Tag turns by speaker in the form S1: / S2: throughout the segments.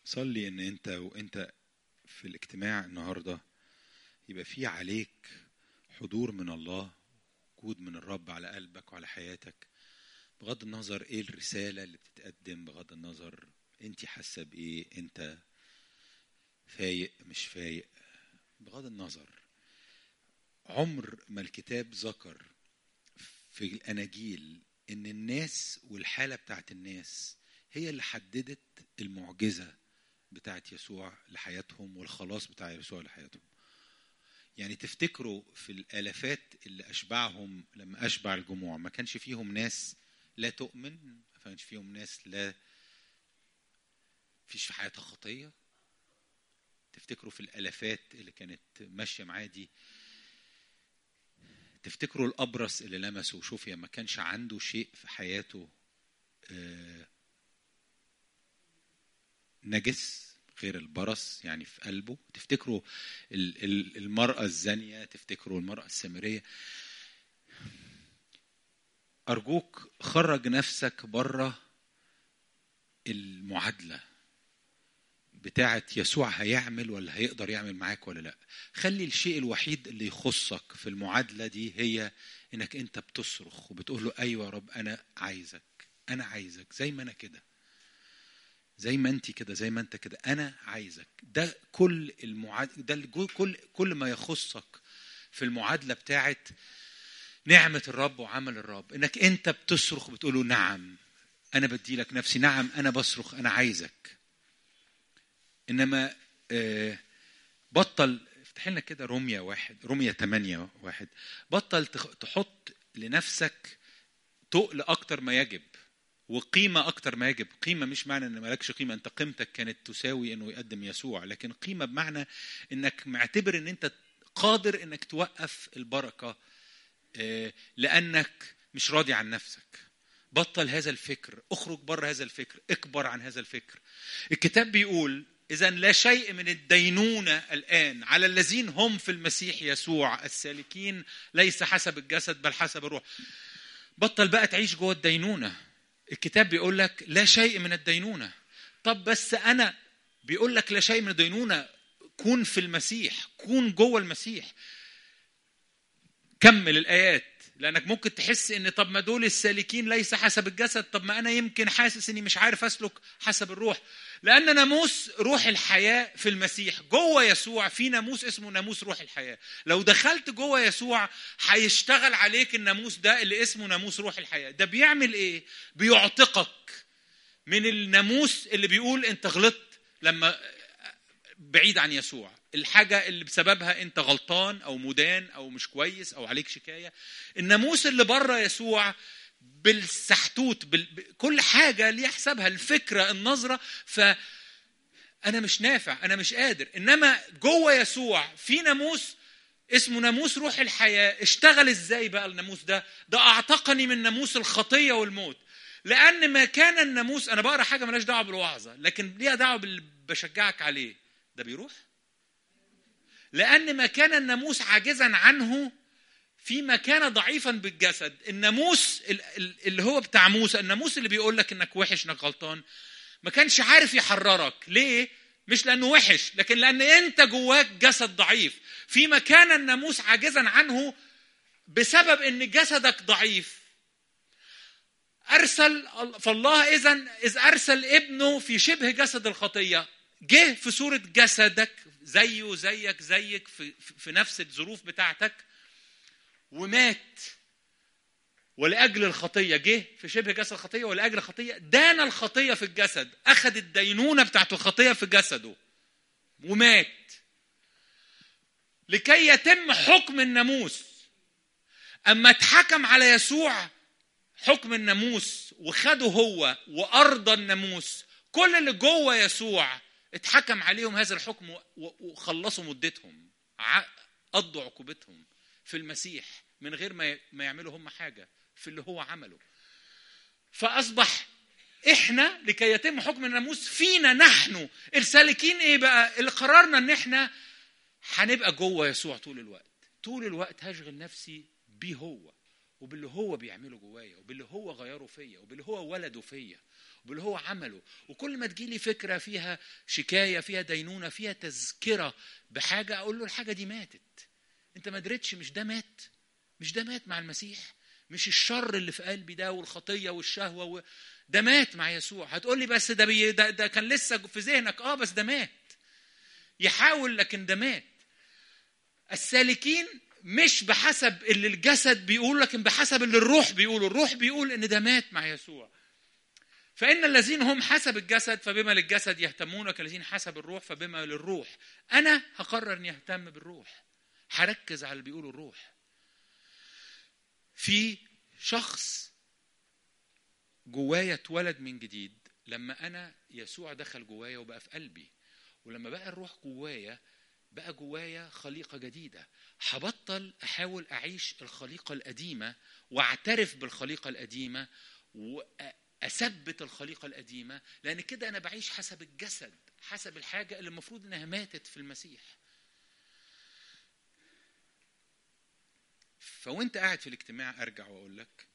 S1: صلي ان انت وانت في الاجتماع النهارده يبقى في عليك حضور من الله وجود من الرب على قلبك وعلى حياتك بغض النظر ايه الرساله اللي بتتقدم بغض النظر انت حاسه بايه انت فايق مش فايق بغض النظر عمر ما الكتاب ذكر في الاناجيل ان الناس والحاله بتاعت الناس هي اللي حددت المعجزه بتاعت يسوع لحياتهم والخلاص بتاع يسوع لحياتهم يعني تفتكروا في الالافات اللي اشبعهم لما اشبع الجموع ما كانش فيهم ناس لا تؤمن ما كانش فيهم ناس لا فيش في حياتها خطيه تفتكروا في الالافات اللي كانت ماشيه معاه دي تفتكروا الابرص اللي لمسه وشوفيا ما كانش عنده شيء في حياته آه نجس غير البرص يعني في قلبه تفتكروا المرأة الزانية تفتكروا المرأة السامرية أرجوك خرج نفسك بره المعادلة بتاعة يسوع هيعمل ولا هيقدر يعمل معاك ولا لا خلي الشيء الوحيد اللي يخصك في المعادلة دي هي انك انت بتصرخ وبتقول له ايوه يا رب انا عايزك انا عايزك زي ما انا كده زي ما انت كده زي ما انت كده انا عايزك ده كل المعاد ده كل كل ما يخصك في المعادله بتاعت نعمه الرب وعمل الرب انك انت بتصرخ بتقول له نعم انا بدي لك نفسي نعم انا بصرخ انا عايزك انما آه بطل افتح لنا كده روميا واحد روميا ثمانية واحد بطل تحط لنفسك تقل اكتر ما يجب وقيمة أكتر ما يجب قيمة مش معنى أن مالكش قيمة أنت قيمتك كانت تساوي أنه يقدم يسوع لكن قيمة بمعنى أنك معتبر أن أنت قادر أنك توقف البركة لأنك مش راضي عن نفسك بطل هذا الفكر اخرج بره هذا الفكر اكبر عن هذا الفكر الكتاب بيقول إذا لا شيء من الدينونة الآن على الذين هم في المسيح يسوع السالكين ليس حسب الجسد بل حسب الروح بطل بقى تعيش جوه الدينونه الكتاب بيقول لك لا شيء من الدينونة طب بس أنا بيقول لك لا شيء من الدينونة كون في المسيح كون جوه المسيح كمل الآيات لأنك ممكن تحس إن طب ما دول السالكين ليس حسب الجسد طب ما أنا يمكن حاسس إني مش عارف أسلك حسب الروح لأن ناموس روح الحياة في المسيح جوه يسوع في ناموس اسمه ناموس روح الحياة لو دخلت جوه يسوع هيشتغل عليك الناموس ده اللي اسمه ناموس روح الحياة ده بيعمل إيه؟ بيعتقك من الناموس اللي بيقول أنت غلطت لما بعيد عن يسوع الحاجة اللي بسببها أنت غلطان أو مدان أو مش كويس أو عليك شكاية الناموس اللي بره يسوع بالسحتوت بكل حاجة ليه حسابها الفكرة النظرة ف أنا مش نافع أنا مش قادر إنما جوه يسوع في ناموس اسمه ناموس روح الحياة اشتغل ازاي بقى الناموس ده ده أعتقني من ناموس الخطية والموت لأن ما كان الناموس أنا بقرا حاجة ملاش دعوة بالوعظة لكن ليها دعوة باللي بشجعك عليه ده بيروح لأن ما كان الناموس عاجزا عنه فيما كان ضعيفا بالجسد الناموس اللي هو بتاع موسى الناموس اللي بيقول لك انك وحش انك غلطان ما كانش عارف يحررك ليه مش لانه وحش لكن لان انت جواك جسد ضعيف فيما كان الناموس عاجزا عنه بسبب ان جسدك ضعيف ارسل فالله اذا اذ ارسل ابنه في شبه جسد الخطيه جه في صوره جسدك زيه زيك زيك في, في نفس الظروف بتاعتك ومات ولاجل الخطيه جه في شبه جسد الخطيه ولاجل الخطيه دان الخطيه في الجسد اخذ الدينونه بتاعت الخطيه في جسده ومات لكي يتم حكم الناموس اما اتحكم على يسوع حكم الناموس وخده هو وارضى الناموس كل اللي جوه يسوع اتحكم عليهم هذا الحكم وخلصوا مدتهم قضوا عقوبتهم في المسيح من غير ما ما يعملوا هم حاجه في اللي هو عمله فاصبح احنا لكي يتم حكم الناموس فينا نحن السالكين ايه بقى اللي قررنا ان احنا هنبقى جوه يسوع طول الوقت طول الوقت هشغل نفسي بيه هو وباللي هو بيعمله جوايا وباللي هو غيره فيا وباللي هو ولده فيا وباللي هو عمله وكل ما تجيلي فكره فيها شكايه فيها دينونه فيها تذكره بحاجه اقول له الحاجه دي ماتت انت ما دريتش مش ده مات مش ده مات مع المسيح مش الشر اللي في قلبي ده والخطيه والشهوه و... ده مات مع يسوع هتقول لي بس ده, بي... ده ده كان لسه في ذهنك اه بس ده مات يحاول لكن ده مات السالكين مش بحسب اللي الجسد بيقول لكن بحسب اللي الروح بيقول الروح بيقول ان ده مات مع يسوع فإن الذين هم حسب الجسد فبما للجسد يهتمون كالذين حسب الروح فبما للروح أنا هقرر إني أهتم بالروح هركز على اللي بيقوله الروح في شخص جوايا اتولد من جديد لما أنا يسوع دخل جوايا وبقى في قلبي ولما بقى الروح جوايا بقى جوايا خليقة جديدة هبطل أحاول أعيش الخليقة القديمة وأعترف بالخليقة القديمة وأثبت الخليقة القديمة لأن كده أنا بعيش حسب الجسد حسب الحاجة اللي المفروض إنها ماتت في المسيح فوانت قاعد في الاجتماع ارجع واقول لك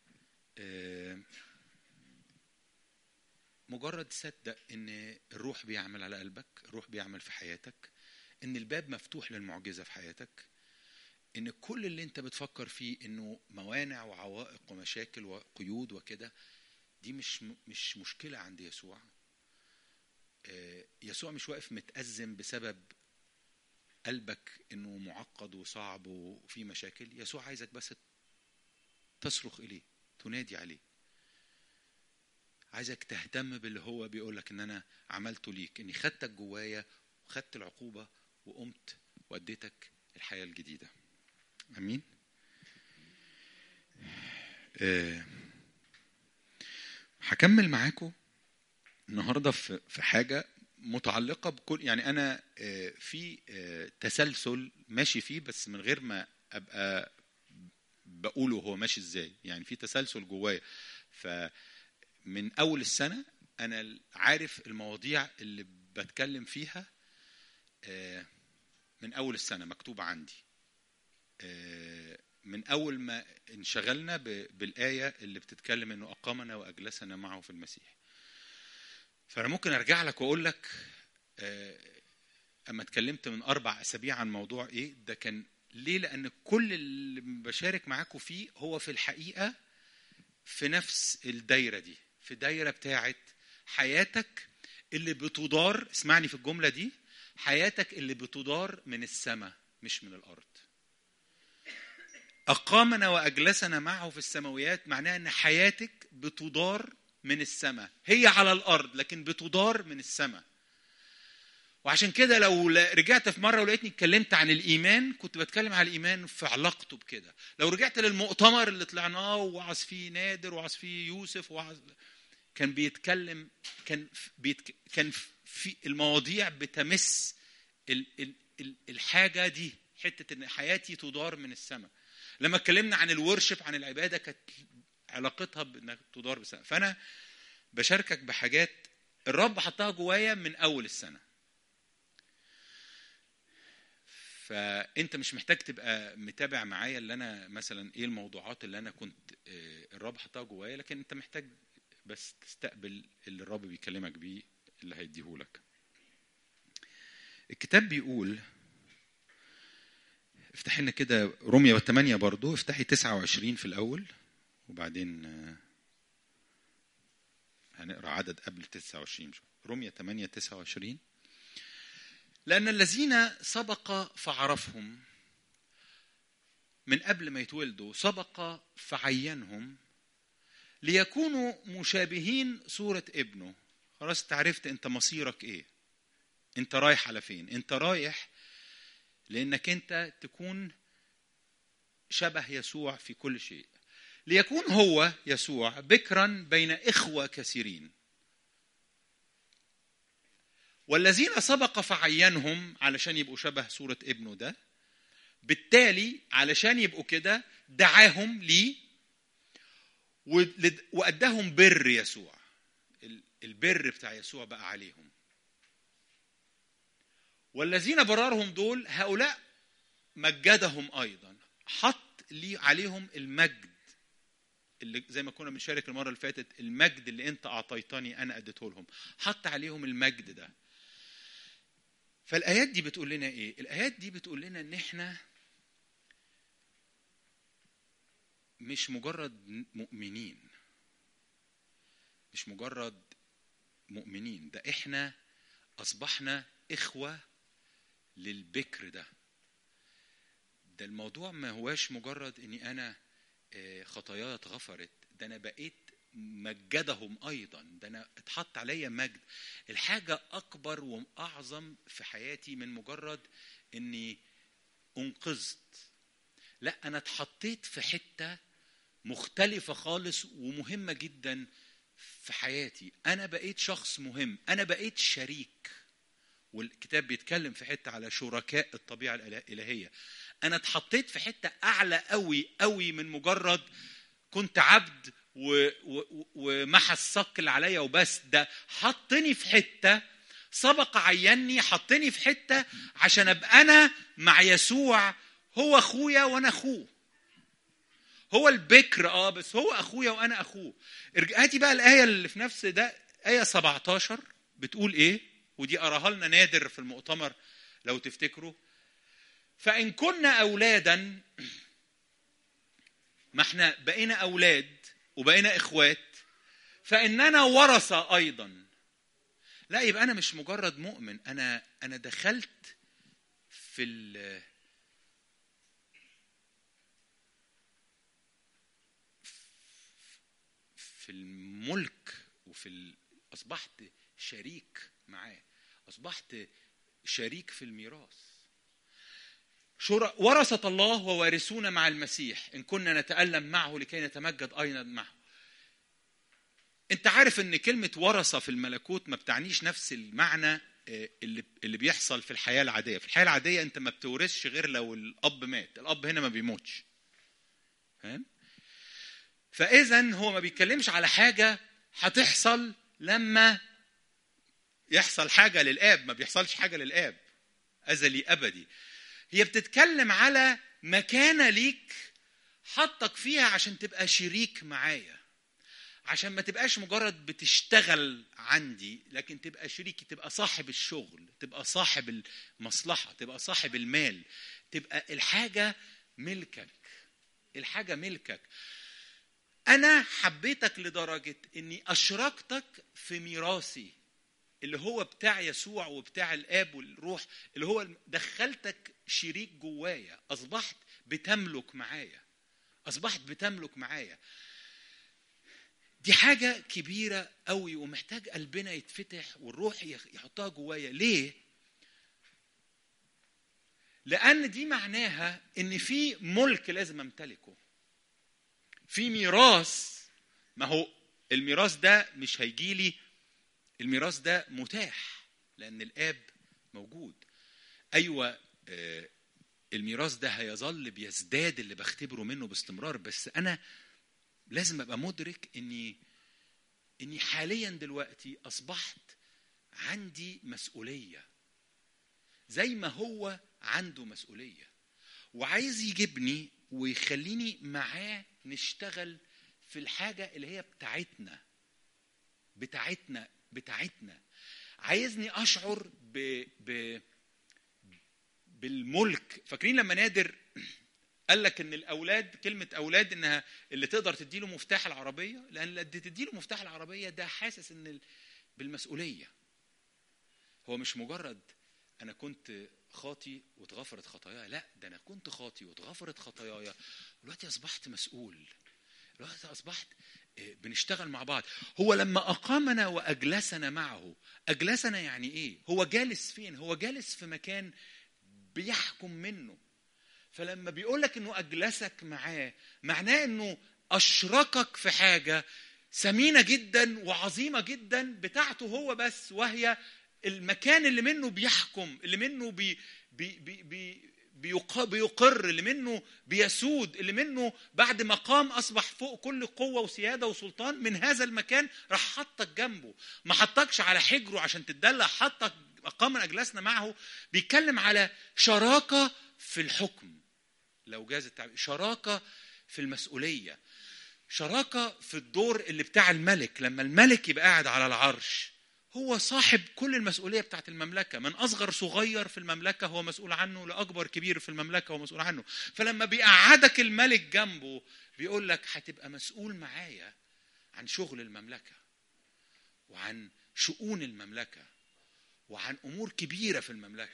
S1: مجرد صدق ان الروح بيعمل على قلبك الروح بيعمل في حياتك ان الباب مفتوح للمعجزه في حياتك ان كل اللي انت بتفكر فيه انه موانع وعوائق ومشاكل وقيود وكده دي مش مش مشكله عند يسوع يسوع مش واقف متأزم بسبب قلبك انه معقد وصعب وفي مشاكل يسوع عايزك بس تصرخ اليه تنادي عليه عايزك تهتم باللي هو بيقول لك ان انا عملته ليك اني خدتك جوايا وخدت العقوبه وقمت واديتك الحياه الجديده امين أه هكمل معاكم النهارده في حاجه متعلقه بكل يعني انا في تسلسل ماشي فيه بس من غير ما ابقى بقوله هو ماشي ازاي يعني في تسلسل جوايا فمن اول السنه انا عارف المواضيع اللي بتكلم فيها من اول السنه مكتوبه عندي من اول ما انشغلنا بالايه اللي بتتكلم انه اقامنا واجلسنا معه في المسيح فانا ممكن ارجع لك واقول لك اما اتكلمت من اربع اسابيع عن موضوع ايه ده كان ليه لان كل اللي بشارك معاكم فيه هو في الحقيقه في نفس الدايره دي في دايره بتاعه حياتك اللي بتدار اسمعني في الجمله دي حياتك اللي بتدار من السماء مش من الارض اقامنا واجلسنا معه في السماويات معناها ان حياتك بتدار من السماء هي على الارض لكن بتدار من السماء وعشان كده لو رجعت في مره ولقيتني اتكلمت عن الايمان كنت بتكلم عن الايمان في علاقته بكده لو رجعت للمؤتمر اللي طلعناه ووعظ فيه نادر وعظ فيه يوسف وعظ كان بيتكلم كان بيتك... كان في المواضيع بتمس ال... ال... ال... الحاجه دي حته ان حياتي تدار من السماء لما اتكلمنا عن الورشب عن العباده كانت علاقتها بانك تدار بالسماء فانا بشاركك بحاجات الرب حطها جوايا من اول السنه فانت مش محتاج تبقى متابع معايا اللي انا مثلا ايه الموضوعات اللي انا كنت الرب حطها جوايا لكن انت محتاج بس تستقبل اللي الرب بيكلمك بيه اللي هيديهولك الكتاب بيقول افتح لنا كده روميا 8 برضو افتحي 29 في الاول وبعدين هنقرا عدد قبل 29 روميا 8 29 لأن الذين سبق فعرفهم من قبل ما يتولدوا سبق فعينهم ليكونوا مشابهين صورة ابنه خلاص انت عرفت انت مصيرك ايه انت رايح على فين انت رايح لانك انت تكون شبه يسوع في كل شيء ليكون هو يسوع بكرا بين اخوه كثيرين والذين سبق فعينهم علشان يبقوا شبه صورة ابنه ده بالتالي علشان يبقوا كده دعاهم ليه وأداهم بر يسوع البر بتاع يسوع بقى عليهم والذين بررهم دول هؤلاء مجدهم أيضا حط لي عليهم المجد اللي زي ما كنا بنشارك المره اللي فاتت المجد اللي انت اعطيتني انا اديته لهم حط عليهم المجد ده فالايات دي بتقول لنا ايه الايات دي بتقول لنا ان احنا مش مجرد مؤمنين مش مجرد مؤمنين ده احنا اصبحنا اخوه للبكر ده ده الموضوع ما هواش مجرد اني انا آه، خطاياي اتغفرت ده انا بقيت مجدهم ايضا ده انا اتحط عليا مجد الحاجه اكبر واعظم في حياتي من مجرد اني انقذت لا انا اتحطيت في حته مختلفه خالص ومهمه جدا في حياتي انا بقيت شخص مهم انا بقيت شريك والكتاب بيتكلم في حته على شركاء الطبيعه الالهيه انا اتحطيت في حته اعلى قوي قوي من مجرد كنت عبد و- و- ومحى الصك اللي عليا وبس ده حطني في حته سبق عيني حطني في حته عشان ابقى انا مع يسوع هو اخويا وانا اخوه هو البكر اه بس هو اخويا وانا اخوه ارجع- هاتي بقى الايه اللي في نفس ده ايه 17 بتقول ايه ودي اراها لنا نادر في المؤتمر لو تفتكروا فان كنا اولادا ما احنا بقينا اولاد وبقينا اخوات فاننا ورثه ايضا لا يبقى انا مش مجرد مؤمن انا انا دخلت في ال في الملك وفي ال... اصبحت شريك معاه اصبحت شريك في الميراث شر... ورثة الله ووارثون مع المسيح إن كنا نتألم معه لكي نتمجد أيضا معه أنت عارف إن كلمة ورثة في الملكوت ما بتعنيش نفس المعنى آه، اللي اللي بيحصل في الحياة العادية في الحياة العادية أنت ما بتورثش غير لو الأب مات الأب هنا ما بيموتش فاهم فإذا هو ما بيتكلمش على حاجة هتحصل لما يحصل حاجة للآب ما بيحصلش حاجة للآب أزلي أبدي هي بتتكلم على مكانة ليك حطك فيها عشان تبقى شريك معايا عشان ما تبقاش مجرد بتشتغل عندي لكن تبقى شريكي تبقى صاحب الشغل تبقى صاحب المصلحة تبقى صاحب المال تبقى الحاجة ملكك الحاجة ملكك أنا حبيتك لدرجة إني أشركتك في ميراثي اللي هو بتاع يسوع وبتاع الاب والروح اللي هو دخلتك شريك جوايا اصبحت بتملك معايا اصبحت بتملك معايا دي حاجه كبيره قوي ومحتاج قلبنا يتفتح والروح يخ- يحطها جوايا ليه لان دي معناها ان في ملك لازم امتلكه في ميراث ما هو الميراث ده مش هيجيلي الميراث ده متاح لان الاب موجود ايوه آه، الميراث ده هيظل بيزداد اللي بختبره منه باستمرار بس انا لازم ابقى مدرك اني اني حاليا دلوقتي اصبحت عندي مسؤوليه زي ما هو عنده مسؤوليه وعايز يجيبني ويخليني معاه نشتغل في الحاجه اللي هي بتاعتنا بتاعتنا بتاعتنا عايزني اشعر ب... ب... بالملك فاكرين لما نادر قال لك ان الاولاد كلمه اولاد انها اللي تقدر تديله مفتاح العربيه لان اللي تديله مفتاح العربيه ده حاسس ان ال- بالمسؤوليه هو مش مجرد انا كنت خاطي واتغفرت خطاياي لا ده انا كنت خاطي واتغفرت خطاياي دلوقتي اصبحت مسؤول دلوقتي اصبحت آه، بنشتغل مع بعض هو لما اقامنا واجلسنا معه اجلسنا يعني ايه هو جالس فين هو جالس في مكان بيحكم منه فلما بيقول لك انه اجلسك معاه معناه انه اشركك في حاجه ثمينه جدا وعظيمه جدا بتاعته هو بس وهي المكان اللي منه بيحكم اللي منه بي بي بي بي بيق- بيقر اللي منه بيسود اللي منه بعد ما قام اصبح فوق كل قوه وسياده وسلطان من هذا المكان راح حطك جنبه ما حطكش على حجره عشان تتدلع حطك قام من اجلسنا معه بيتكلم على شراكه في الحكم لو جاز التعبير شراكه في المسؤوليه شراكه في الدور اللي بتاع الملك لما الملك يبقى قاعد على العرش هو صاحب كل المسؤوليه بتاعت المملكه من اصغر صغير في المملكه هو مسؤول عنه لاكبر كبير في المملكه هو مسؤول عنه فلما بيقعدك الملك جنبه بيقول لك هتبقى مسؤول معايا عن شغل المملكه وعن شؤون المملكه وعن امور كبيره في المملكه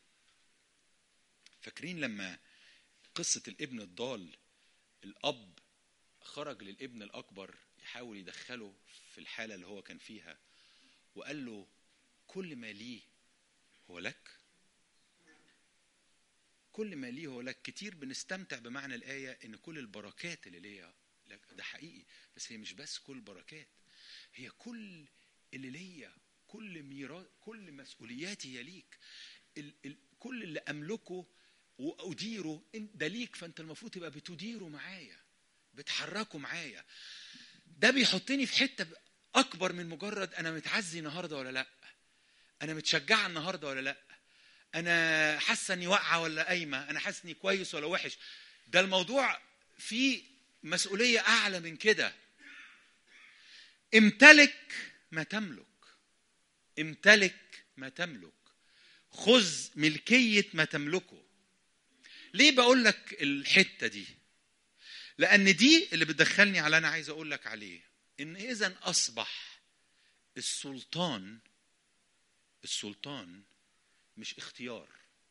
S1: فاكرين لما قصه الابن الضال الاب خرج للابن الاكبر يحاول يدخله في الحاله اللي هو كان فيها وقال له كل ما لي هو لك كل ما لي هو لك كتير بنستمتع بمعنى الآية إن كل البركات اللي ليا لك ده حقيقي بس هي مش بس كل بركات هي كل اللي ليا كل ميراث كل مسؤولياتي هي ليك ال ال كل اللي أملكه وأديره ده ليك فأنت المفروض تبقى بتديره معايا بتحركه معايا ده بيحطني في حتة اكبر من مجرد انا متعزي النهارده ولا لا انا متشجعه النهارده ولا لا انا حاسه اني واقعه ولا قايمه انا حاسس اني كويس ولا وحش ده الموضوع فيه مسؤوليه اعلى من كده امتلك ما تملك امتلك ما تملك خذ ملكيه ما تملكه ليه بقول لك الحته دي لان دي اللي بتدخلني على انا عايز اقول لك عليه ان اذا اصبح السلطان السلطان مش اختيار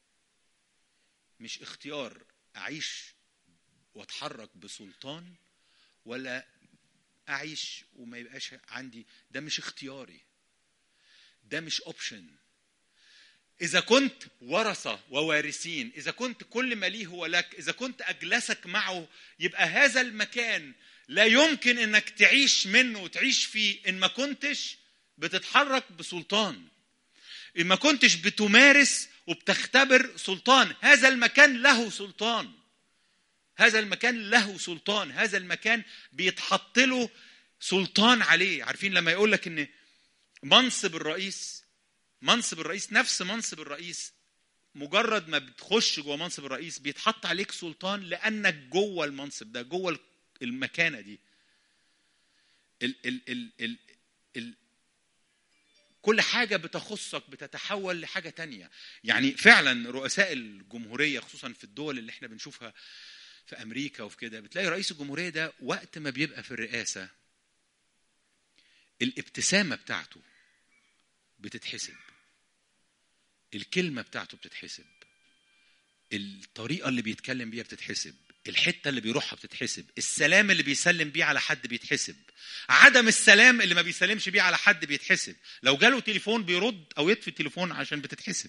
S1: مش اختيار اعيش واتحرك بسلطان ولا اعيش وما يبقاش عندي ده مش اختياري ده مش اوبشن اذا كنت ورثه ووارثين اذا كنت كل ما ليه هو لك اذا كنت اجلسك معه يبقى هذا المكان لا يمكن انك تعيش منه وتعيش فيه ان ما كنتش بتتحرك بسلطان ان ما كنتش بتمارس وبتختبر سلطان هذا المكان له سلطان هذا المكان له سلطان هذا المكان بيتحط له سلطان عليه عارفين لما يقول لك ان منصب الرئيس منصب الرئيس نفس منصب الرئيس مجرد ما بتخش جوه منصب الرئيس بيتحط عليك سلطان لانك جوه المنصب ده جوه المكانه دي ال ال ال ال ال كل حاجة بتخصك بتتحول لحاجة تانية يعني فعلا رؤساء الجمهورية خصوصا في الدول اللي احنا بنشوفها في أمريكا وفي كده بتلاقي رئيس الجمهورية ده وقت ما بيبقى في الرئاسة الابتسامة بتاعته بتتحسب الكلمة بتاعته بتتحسب الطريقة اللي بيتكلم بيها بتتحسب الحته اللي بيروحها بتتحسب السلام اللي بيسلم بيه على حد بيتحسب عدم السلام اللي ما بيسلمش بيه على حد بيتحسب لو جاله تليفون بيرد او يطفي التليفون عشان بتتحسب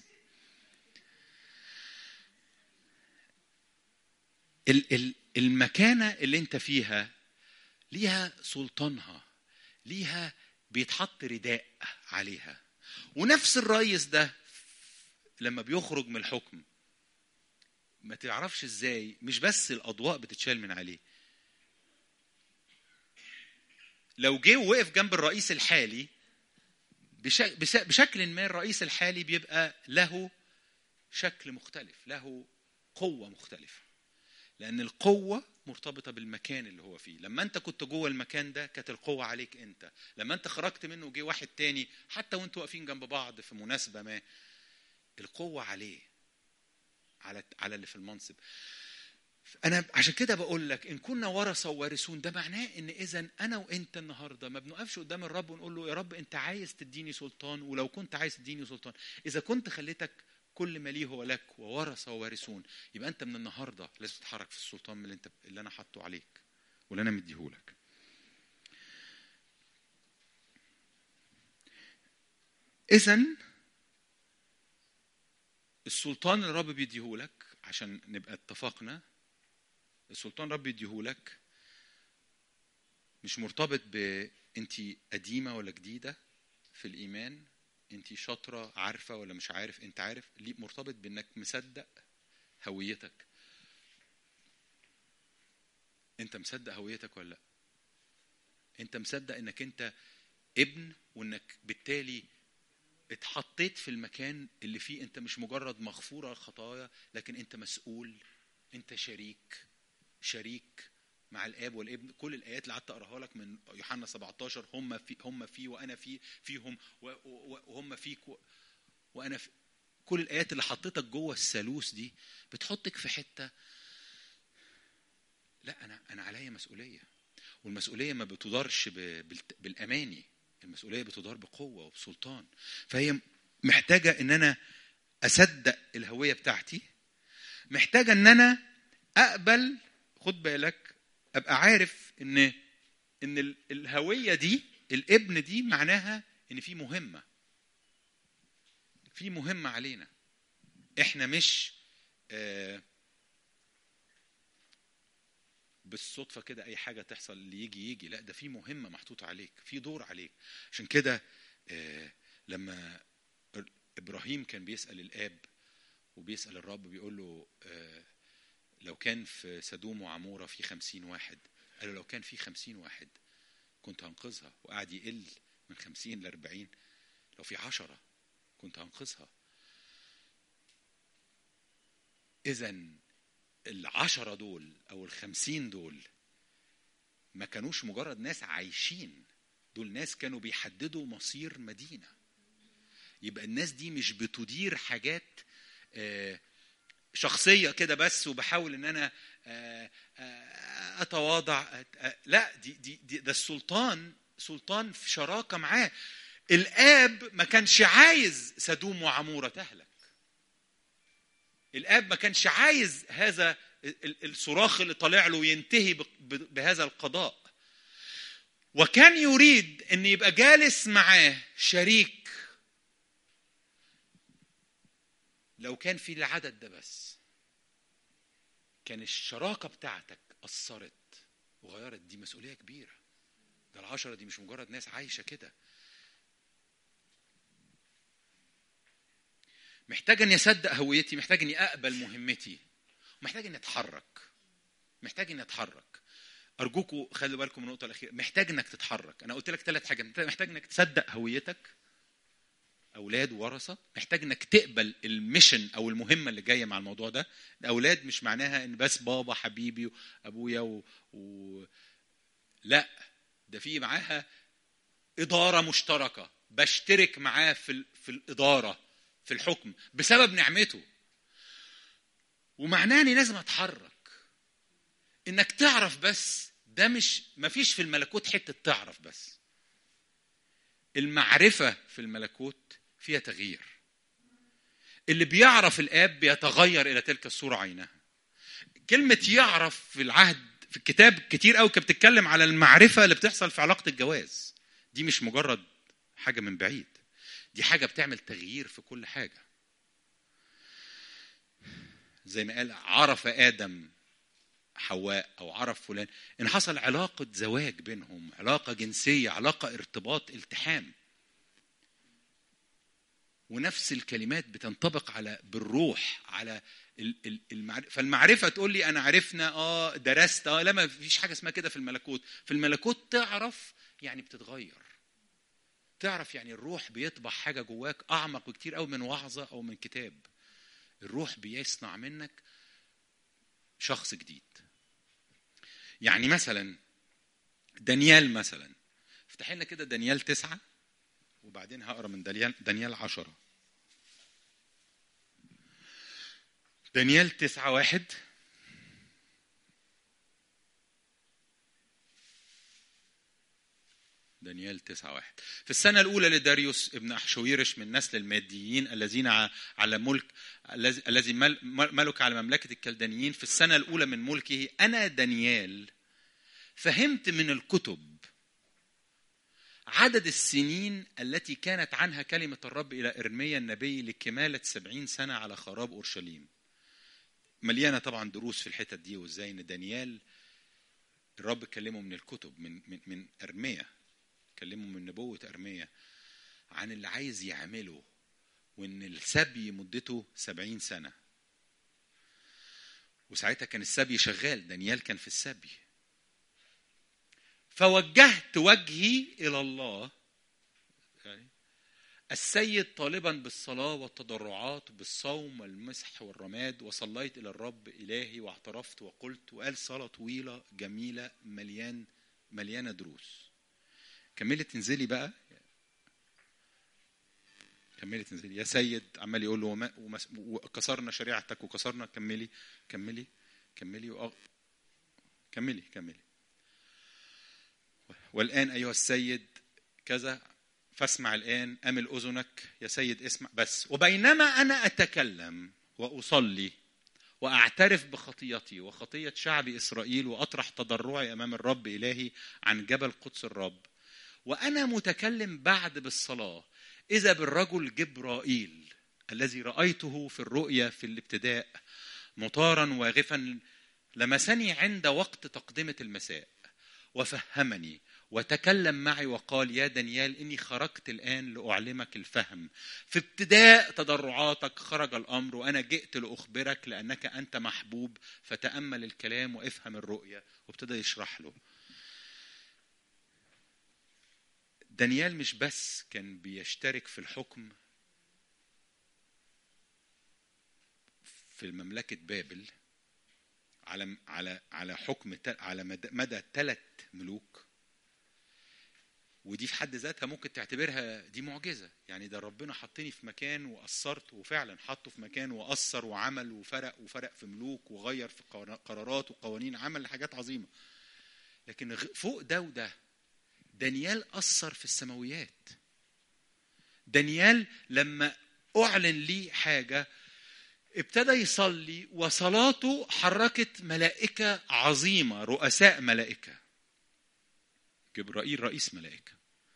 S1: المكانه اللي انت فيها ليها سلطانها ليها بيتحط رداء عليها ونفس الرئيس ده لما بيخرج من الحكم ما تعرفش ازاي مش بس الاضواء بتتشال من عليه لو جه ووقف جنب الرئيس الحالي بشكل ما الرئيس الحالي بيبقى له شكل مختلف له قوة مختلفة لأن القوة مرتبطة بالمكان اللي هو فيه لما أنت كنت جوه المكان ده كانت القوة عليك أنت لما أنت خرجت منه وجه واحد تاني حتى وأنتوا واقفين جنب بعض في مناسبة ما القوة عليه على على اللي في المنصب انا عشان كده بقول لك ان كنا ورثه ووارثون ده معناه ان اذا انا وانت النهارده ما بنقفش قدام الرب ونقول له يا رب انت عايز تديني سلطان ولو كنت عايز تديني سلطان اذا كنت خليتك كل ما ليه هو لك وورثه ووارثون يبقى انت من النهارده لازم تتحرك في السلطان اللي انت اللي انا حاطه عليك واللي انا مديهولك اذا السلطان اللي الرب بيديهولك عشان نبقى اتفقنا السلطان رب يديهولك مش مرتبط ب انت قديمه ولا جديده في الايمان انت شاطره عارفه ولا مش عارف انت عارف ليه مرتبط بانك مصدق هويتك انت مصدق هويتك ولا لا انت مصدق انك انت ابن وانك بالتالي اتحطيت في المكان اللي فيه انت مش مجرد مغفورة الخطايا لكن انت مسؤول انت شريك شريك مع الاب والابن كل الايات اللي قعدت اقراها لك من يوحنا 17 هم في هم في وانا في فيهم و- و- وهم فيك و- وانا في كل الايات اللي حطيتك جوه الثالوث دي بتحطك في حته لا انا انا عليا مسؤوليه والمسؤوليه ما بتدارش ب- بالت- بالاماني المسؤوليه بتدار بقوه وبسلطان فهي محتاجه ان انا اصدق الهويه بتاعتي محتاجه ان انا اقبل خد بالك ابقى عارف ان ان ال- الهويه دي الابن دي معناها ان في مهمه في مهمه علينا احنا مش آه بالصدفه كده اي حاجه تحصل اللي يجي يجي لا ده في مهمه محطوطه عليك في دور عليك عشان كده آه لما ابراهيم كان بيسال الاب وبيسال الرب بيقول له آه لو كان في سدوم وعموره في خمسين واحد قال له لو كان في خمسين واحد كنت هنقذها وقعد يقل من خمسين لأربعين لو في عشرة كنت هنقذها إذا العشرة دول أو الخمسين دول ما كانوش مجرد ناس عايشين دول ناس كانوا بيحددوا مصير مدينة يبقى الناس دي مش بتدير حاجات آه شخصيه كده بس وبحاول ان انا اتواضع لا دي دي, دي ده السلطان سلطان في شراكه معاه الاب ما كانش عايز سدوم وعموره تهلك الاب ما كانش عايز هذا الصراخ اللي طالع له ينتهي بهذا القضاء وكان يريد ان يبقى جالس معاه شريك لو كان في العدد ده بس كان الشراكة بتاعتك أثرت وغيرت دي مسؤولية كبيرة ده العشرة دي مش مجرد ناس عايشة كده محتاج اني اصدق هويتي محتاج اني اقبل مهمتي محتاج اني اتحرك محتاج اني اتحرك ارجوكوا خلوا بالكم من النقطه الاخيره محتاج انك تتحرك انا قلت لك ثلاث حاجات محتاج انك تصدق هويتك اولاد ورثه محتاج انك تقبل الميشن او المهمه اللي جايه مع الموضوع ده الاولاد مش معناها ان بس بابا حبيبي وابويا و... و... لا ده في معاها اداره مشتركه بشترك معاه في ال... في الاداره في الحكم بسبب نعمته ومعناه اني لازم اتحرك انك تعرف بس ده مش مفيش في الملكوت حته تعرف بس المعرفه في الملكوت فيها تغيير اللي بيعرف الاب بيتغير الى تلك الصوره عينها كلمه يعرف في العهد في الكتاب كتير قوي كانت بتتكلم على المعرفه اللي بتحصل في علاقه الجواز دي مش مجرد حاجه من بعيد دي حاجه بتعمل تغيير في كل حاجه زي ما قال عرف ادم حواء او عرف فلان ان حصل علاقه زواج بينهم علاقه جنسيه علاقه ارتباط التحام ونفس الكلمات بتنطبق على بالروح على المعرفة فالمعرفة تقول لي أنا عرفنا آه درست آه لا ما فيش حاجة اسمها كده في الملكوت في الملكوت تعرف يعني بتتغير تعرف يعني الروح بيطبع حاجة جواك أعمق بكتير أوي من وعظة أو من كتاب الروح بيصنع منك شخص جديد يعني مثلا دانيال مثلا افتح لنا كده دانيال تسعة وبعدين هقرا من دانيال دانيال عشرة دانيال تسعة واحد دانيال تسعة واحد في السنة الأولى لداريوس ابن أحشويرش من نسل الماديين الذين على ملك الذي ملك على مملكة الكلدانيين في السنة الأولى من ملكه أنا دانيال فهمت من الكتب عدد السنين التي كانت عنها كلمة الرب إلى إرميا النبي لكمالة سبعين سنة على خراب أورشليم مليانة طبعا دروس في الحتت دي وإزاي إن دانيال الرب كلمه من الكتب من من من أرميا كلمه من نبوة أرميا عن اللي عايز يعمله وإن السبي مدته سبعين سنة وساعتها كان السبي شغال دانيال كان في السبي فوجهت وجهي الى الله السيد طالبا بالصلاة والتضرعات بالصوم والمسح والرماد وصليت إلى الرب إلهي واعترفت وقلت وقال صلاة طويلة جميلة مليان مليانة دروس كملي تنزلي بقى كملي تنزلي يا سيد عمال يقول له وما- ومس- وكسرنا شريعتك وكسرنا كملي كملي كملي وأغ... كملي كملي والآن أيها السيد كذا فاسمع الآن أمل أذنك يا سيد اسمع بس وبينما أنا أتكلم وأصلي وأعترف بخطيتي وخطية شعب إسرائيل وأطرح تضرعي أمام الرب إلهي عن جبل قدس الرب وأنا متكلم بعد بالصلاة إذا بالرجل جبرائيل الذي رأيته في الرؤيا في الابتداء مطارا واغفا لمسني عند وقت تقدمة المساء وفهمني وتكلم معي وقال يا دانيال إني خرجت الآن لأعلمك الفهم في ابتداء تضرعاتك خرج الأمر وأنا جئت لأخبرك لأنك أنت محبوب فتأمل الكلام وافهم الرؤيا وابتدى يشرح له دانيال مش بس كان بيشترك في الحكم في مملكة بابل على على على حكم ت- على مدى- مدى ثلاث ملوك ودي في حد ذاتها ممكن تعتبرها دي معجزه يعني ده ربنا حطني في مكان وأثرت وفعلا حطه في مكان وأثر وعمل وفرق وفرق في ملوك وغير في قرا- قرارات وقوانين عمل حاجات عظيمه لكن غ- فوق ده وده دانيال أثر في السماويات دانيال لما أعلن لي حاجة ابتدى يصلي وصلاته حركت ملائكة عظيمة رؤساء ملائكة جبرائيل رئيس ملائكة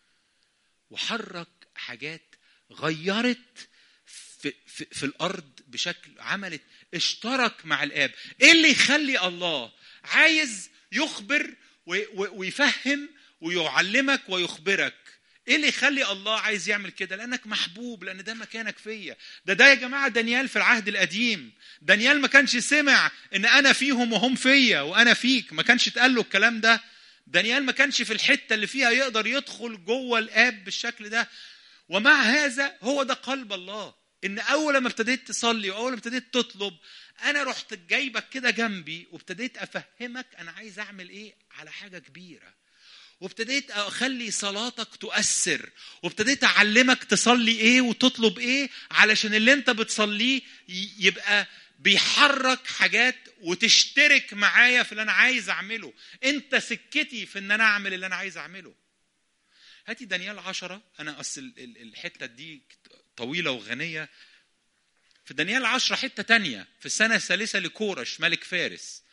S1: وحرك حاجات غيرت في, في, في الأرض بشكل عملت اشترك مع الآب إيه اللي يخلي الله عايز يخبر و- و- ويفهم ويعلمك ويخبرك ايه اللي يخلي الله عايز يعمل كده لانك محبوب لان ده مكانك فيا ده ده يا جماعه دانيال في العهد القديم دانيال ما كانش سمع ان انا فيهم وهم فيا وانا فيك ما كانش اتقال له الكلام ده دانيال ما كانش في الحته اللي فيها يقدر يدخل جوه الاب بالشكل ده ومع هذا هو ده قلب الله ان اول ما ابتديت تصلي واول ما ابتديت تطلب انا رحت جايبك كده جنبي وابتديت افهمك انا عايز اعمل ايه على حاجه كبيره وابتديت اخلي صلاتك تؤثر وابتديت اعلمك تصلي ايه وتطلب ايه علشان اللي انت بتصليه ي- يبقى بيحرك حاجات وتشترك معايا في اللي انا عايز اعمله انت سكتي في ان انا اعمل اللي انا عايز اعمله هاتي دانيال عشرة أنا أصل ال- ال- الحتة دي طويلة وغنية في دانيال عشرة حتة تانية في السنة الثالثة لكورش ملك فارس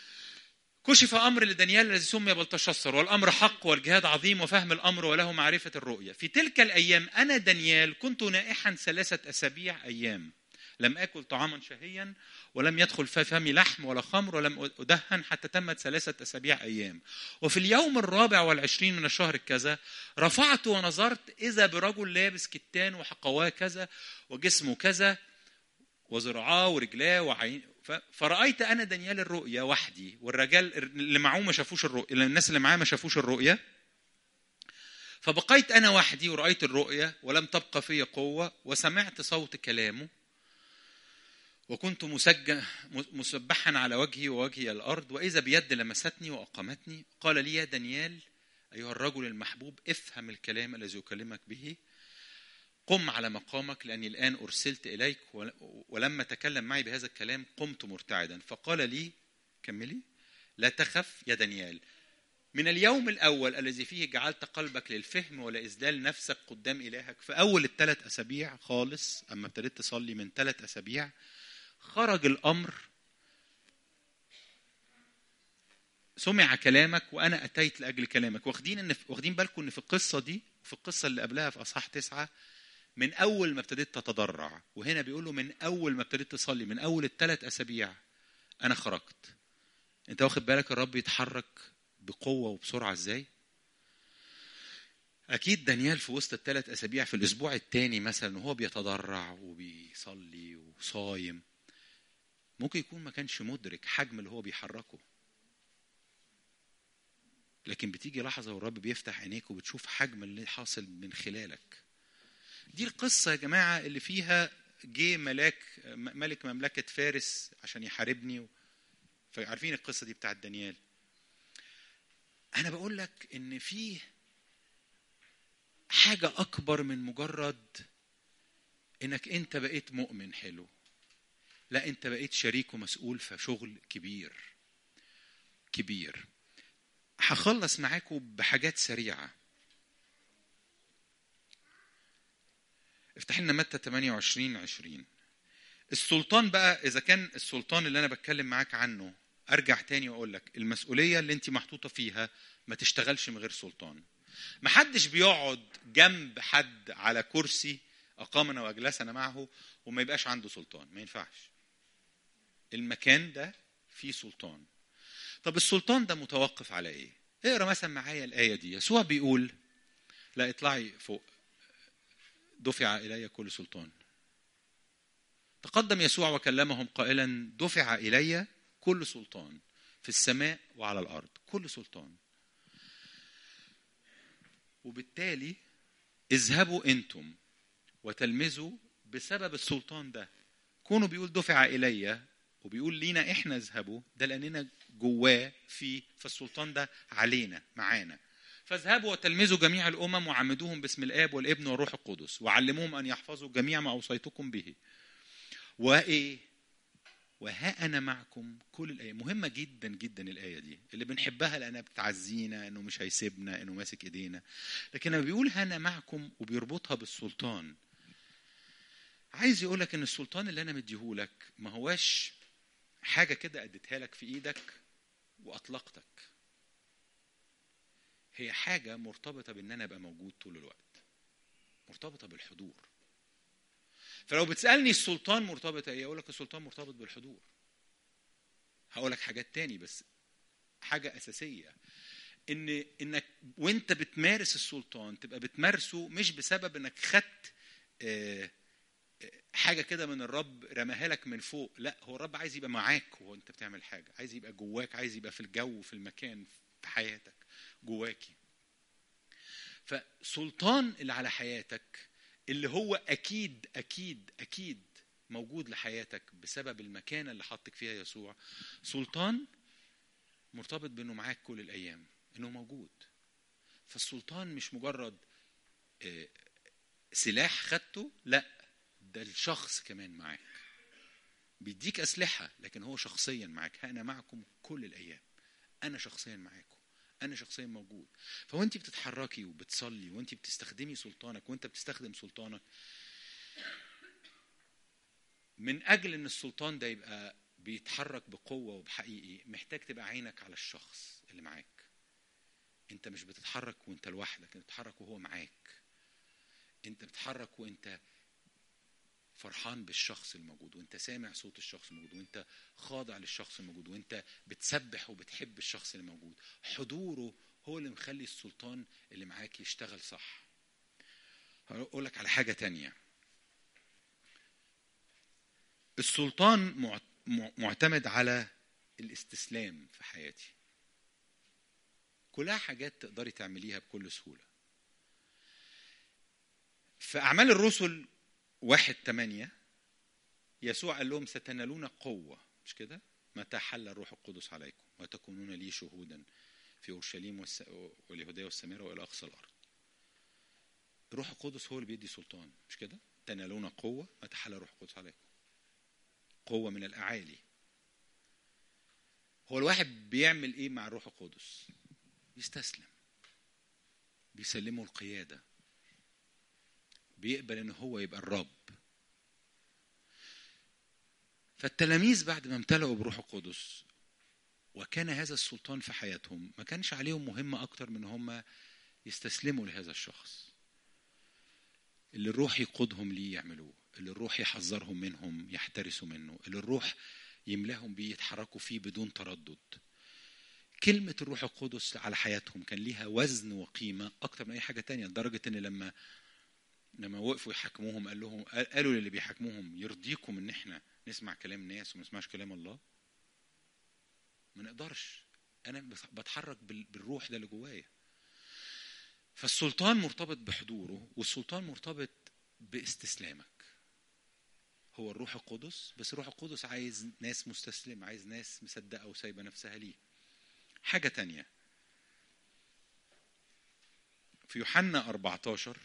S1: كشف أمر لدانيال الذي سمي بلتشصر والأمر حق والجهاد عظيم وفهم الأمر وله معرفة الرؤية في تلك الأيام أنا دانيال كنت نائحا ثلاثة أسابيع أيام لم آكل طعاما شهيا ولم يدخل في فمي لحم ولا خمر ولم أدهن حتى تمت ثلاثة أسابيع أيام وفي اليوم الرابع والعشرين من الشهر كذا رفعت ونظرت إذا برجل لابس كتان وحقواه كذا وجسمه كذا وذراعاه ورجلاه وعين ف- فرأيت أنا دانيال الرؤيا وحدي والرجال اللي معه ما شافوش الرؤيا الناس اللي معاه ما شافوش الرؤيا فبقيت أنا وحدي ورأيت الرؤيا ولم تبقى في قوة وسمعت صوت كلامه وكنت مسجى مسبحا على وجهي ووجهي الارض واذا بيد لمستني واقامتني قال لي يا دانيال ايها الرجل المحبوب افهم الكلام الذي اكلمك به قم على مقامك لاني الان ارسلت اليك ول- ولما تكلم معي بهذا الكلام قمت مرتعدا فقال لي كملي لا تخف يا دانيال من اليوم الاول الذي فيه جعلت قلبك للفهم ولاذلال نفسك قدام الهك في اول الثلاث اسابيع خالص اما ابتديت تصلي من ثلاث اسابيع خرج الامر سمع كلامك وانا اتيت لاجل كلامك واخدين ان واخدين بالكم ان في القصه دي في القصه اللي قبلها في اصحاح تسعه من اول ما ابتديت تتضرع وهنا بيقول له من اول ما ابتديت تصلي من اول الثلاث اسابيع انا خرجت انت واخد بالك الرب يتحرك بقوه وبسرعه ازاي اكيد دانيال في وسط الثلاث اسابيع في الاسبوع الثاني مثلا وهو بيتضرع وبيصلي وصايم ممكن يكون ما كانش مدرك حجم اللي هو بيحركه لكن بتيجي لحظه والرب بيفتح عينيك وبتشوف حجم اللي حاصل من خلالك دي القصة يا جماعة اللي فيها جه ملاك ملك مملكة فارس عشان يحاربني فعارفين القصة دي بتاعت دانيال أنا بقول لك إن في حاجة أكبر من مجرد إنك أنت بقيت مؤمن حلو لا أنت بقيت شريك ومسؤول في شغل كبير كبير هخلص معاكم بحاجات سريعة افتح لنا متى 28 20 السلطان بقى اذا كان السلطان اللي انا بتكلم معاك عنه ارجع تاني واقول لك المسؤوليه اللي انت محطوطه فيها ما تشتغلش من غير سلطان ما حدش بيقعد جنب حد على كرسي اقامنا واجلسنا معه وما يبقاش عنده سلطان ما ينفعش المكان ده فيه سلطان طب السلطان ده متوقف على ايه اقرا مثلا معايا الايه دي يسوع بيقول لا اطلعي فوق دفع الي كل سلطان تقدم يسوع وكلمهم قائلا دفع الي كل سلطان في السماء وعلى الارض كل سلطان وبالتالي اذهبوا انتم وتلمذوا بسبب السلطان ده كونوا بيقول دفع الي وبيقول لينا احنا اذهبوا ده لاننا جواه في فالسلطان ده علينا معانا فاذهبوا وتلمذوا جميع الامم وعمدوهم باسم الاب والابن والروح القدس وعلموهم ان يحفظوا جميع ما اوصيتكم به وايه وها انا معكم كل الايام مهمه جدا جدا الايه دي اللي بنحبها لانها بتعزينا انه مش هيسيبنا انه ماسك ايدينا لكن لما بيقول انا معكم وبيربطها بالسلطان عايز يقول لك ان السلطان اللي انا مديهولك ما هواش حاجه كده اديتها لك في ايدك واطلقتك هي حاجه مرتبطه بان انا ابقى موجود طول الوقت مرتبطه بالحضور فلو بتسالني السلطان مرتبط ايه اقول لك السلطان مرتبط بالحضور هقول لك حاجات تاني بس حاجه اساسيه ان انك وانت بتمارس السلطان تبقى بتمارسه مش بسبب انك خدت حاجه كده من الرب رماها لك من فوق لا هو الرب عايز يبقى معاك وانت بتعمل حاجه عايز يبقى جواك عايز يبقى في الجو في المكان في حياتك جواكي فسلطان اللي على حياتك اللي هو اكيد اكيد اكيد موجود لحياتك بسبب المكانه اللي حطك فيها يسوع سلطان مرتبط بانه معاك كل الايام انه موجود فالسلطان مش مجرد سلاح خدته لا ده الشخص كمان معاك بيديك اسلحه لكن هو شخصيا معاك انا معكم كل الايام انا شخصيا معاكم انا شخصيا موجود فوانت بتتحركي وبتصلي وانت بتستخدمي سلطانك وانت بتستخدم سلطانك من اجل ان السلطان ده يبقى بيتحرك بقوه وبحقيقي محتاج تبقى عينك على الشخص اللي معاك انت مش بتتحرك وانت لوحدك انت بتتحرك وهو معاك انت بتتحرك وانت فرحان بالشخص الموجود وانت سامع صوت الشخص الموجود وانت خاضع للشخص الموجود وانت بتسبح وبتحب الشخص الموجود حضوره هو اللي مخلي السلطان اللي معاك يشتغل صح هقول لك على حاجه تانية السلطان معتمد على الاستسلام في حياتي كلها حاجات تقدري تعمليها بكل سهوله في اعمال الرسل واحد ثمانية يسوع قال لهم ستنالون قوة مش كده؟ متى حل الروح القدس عليكم وتكونون لي شهودا في أورشليم واليهودية والسامرة وإلى أقصى الأرض. الروح القدس هو اللي بيدي سلطان مش كده؟ تنالون قوة متى حل الروح القدس عليكم. قوة من الأعالي. هو الواحد بيعمل إيه مع الروح القدس؟ بيستسلم. بيسلمه القيادة. بيقبل ان هو يبقى الرب فالتلاميذ بعد ما امتلأوا بروح القدس وكان هذا السلطان في حياتهم ما كانش عليهم مهمة أكتر من هم يستسلموا لهذا الشخص اللي الروح يقودهم ليه يعملوه اللي الروح يحذرهم منهم يحترسوا منه اللي الروح يملاهم بيه يتحركوا فيه بدون تردد كلمة الروح القدس على حياتهم كان ليها وزن وقيمة أكتر من أي حاجة تانية لدرجة إن لما لما وقفوا يحاكموهم قال لهم قالوا للي بيحاكموهم يرضيكم ان احنا نسمع كلام الناس وما نسمعش كلام الله ما نقدرش انا بتحرك بالروح ده اللي جوايا فالسلطان مرتبط بحضوره والسلطان مرتبط باستسلامك هو الروح القدس بس الروح القدس عايز ناس مستسلمة عايز ناس مصدقة وسايبة نفسها ليه حاجة تانية في يوحنا 14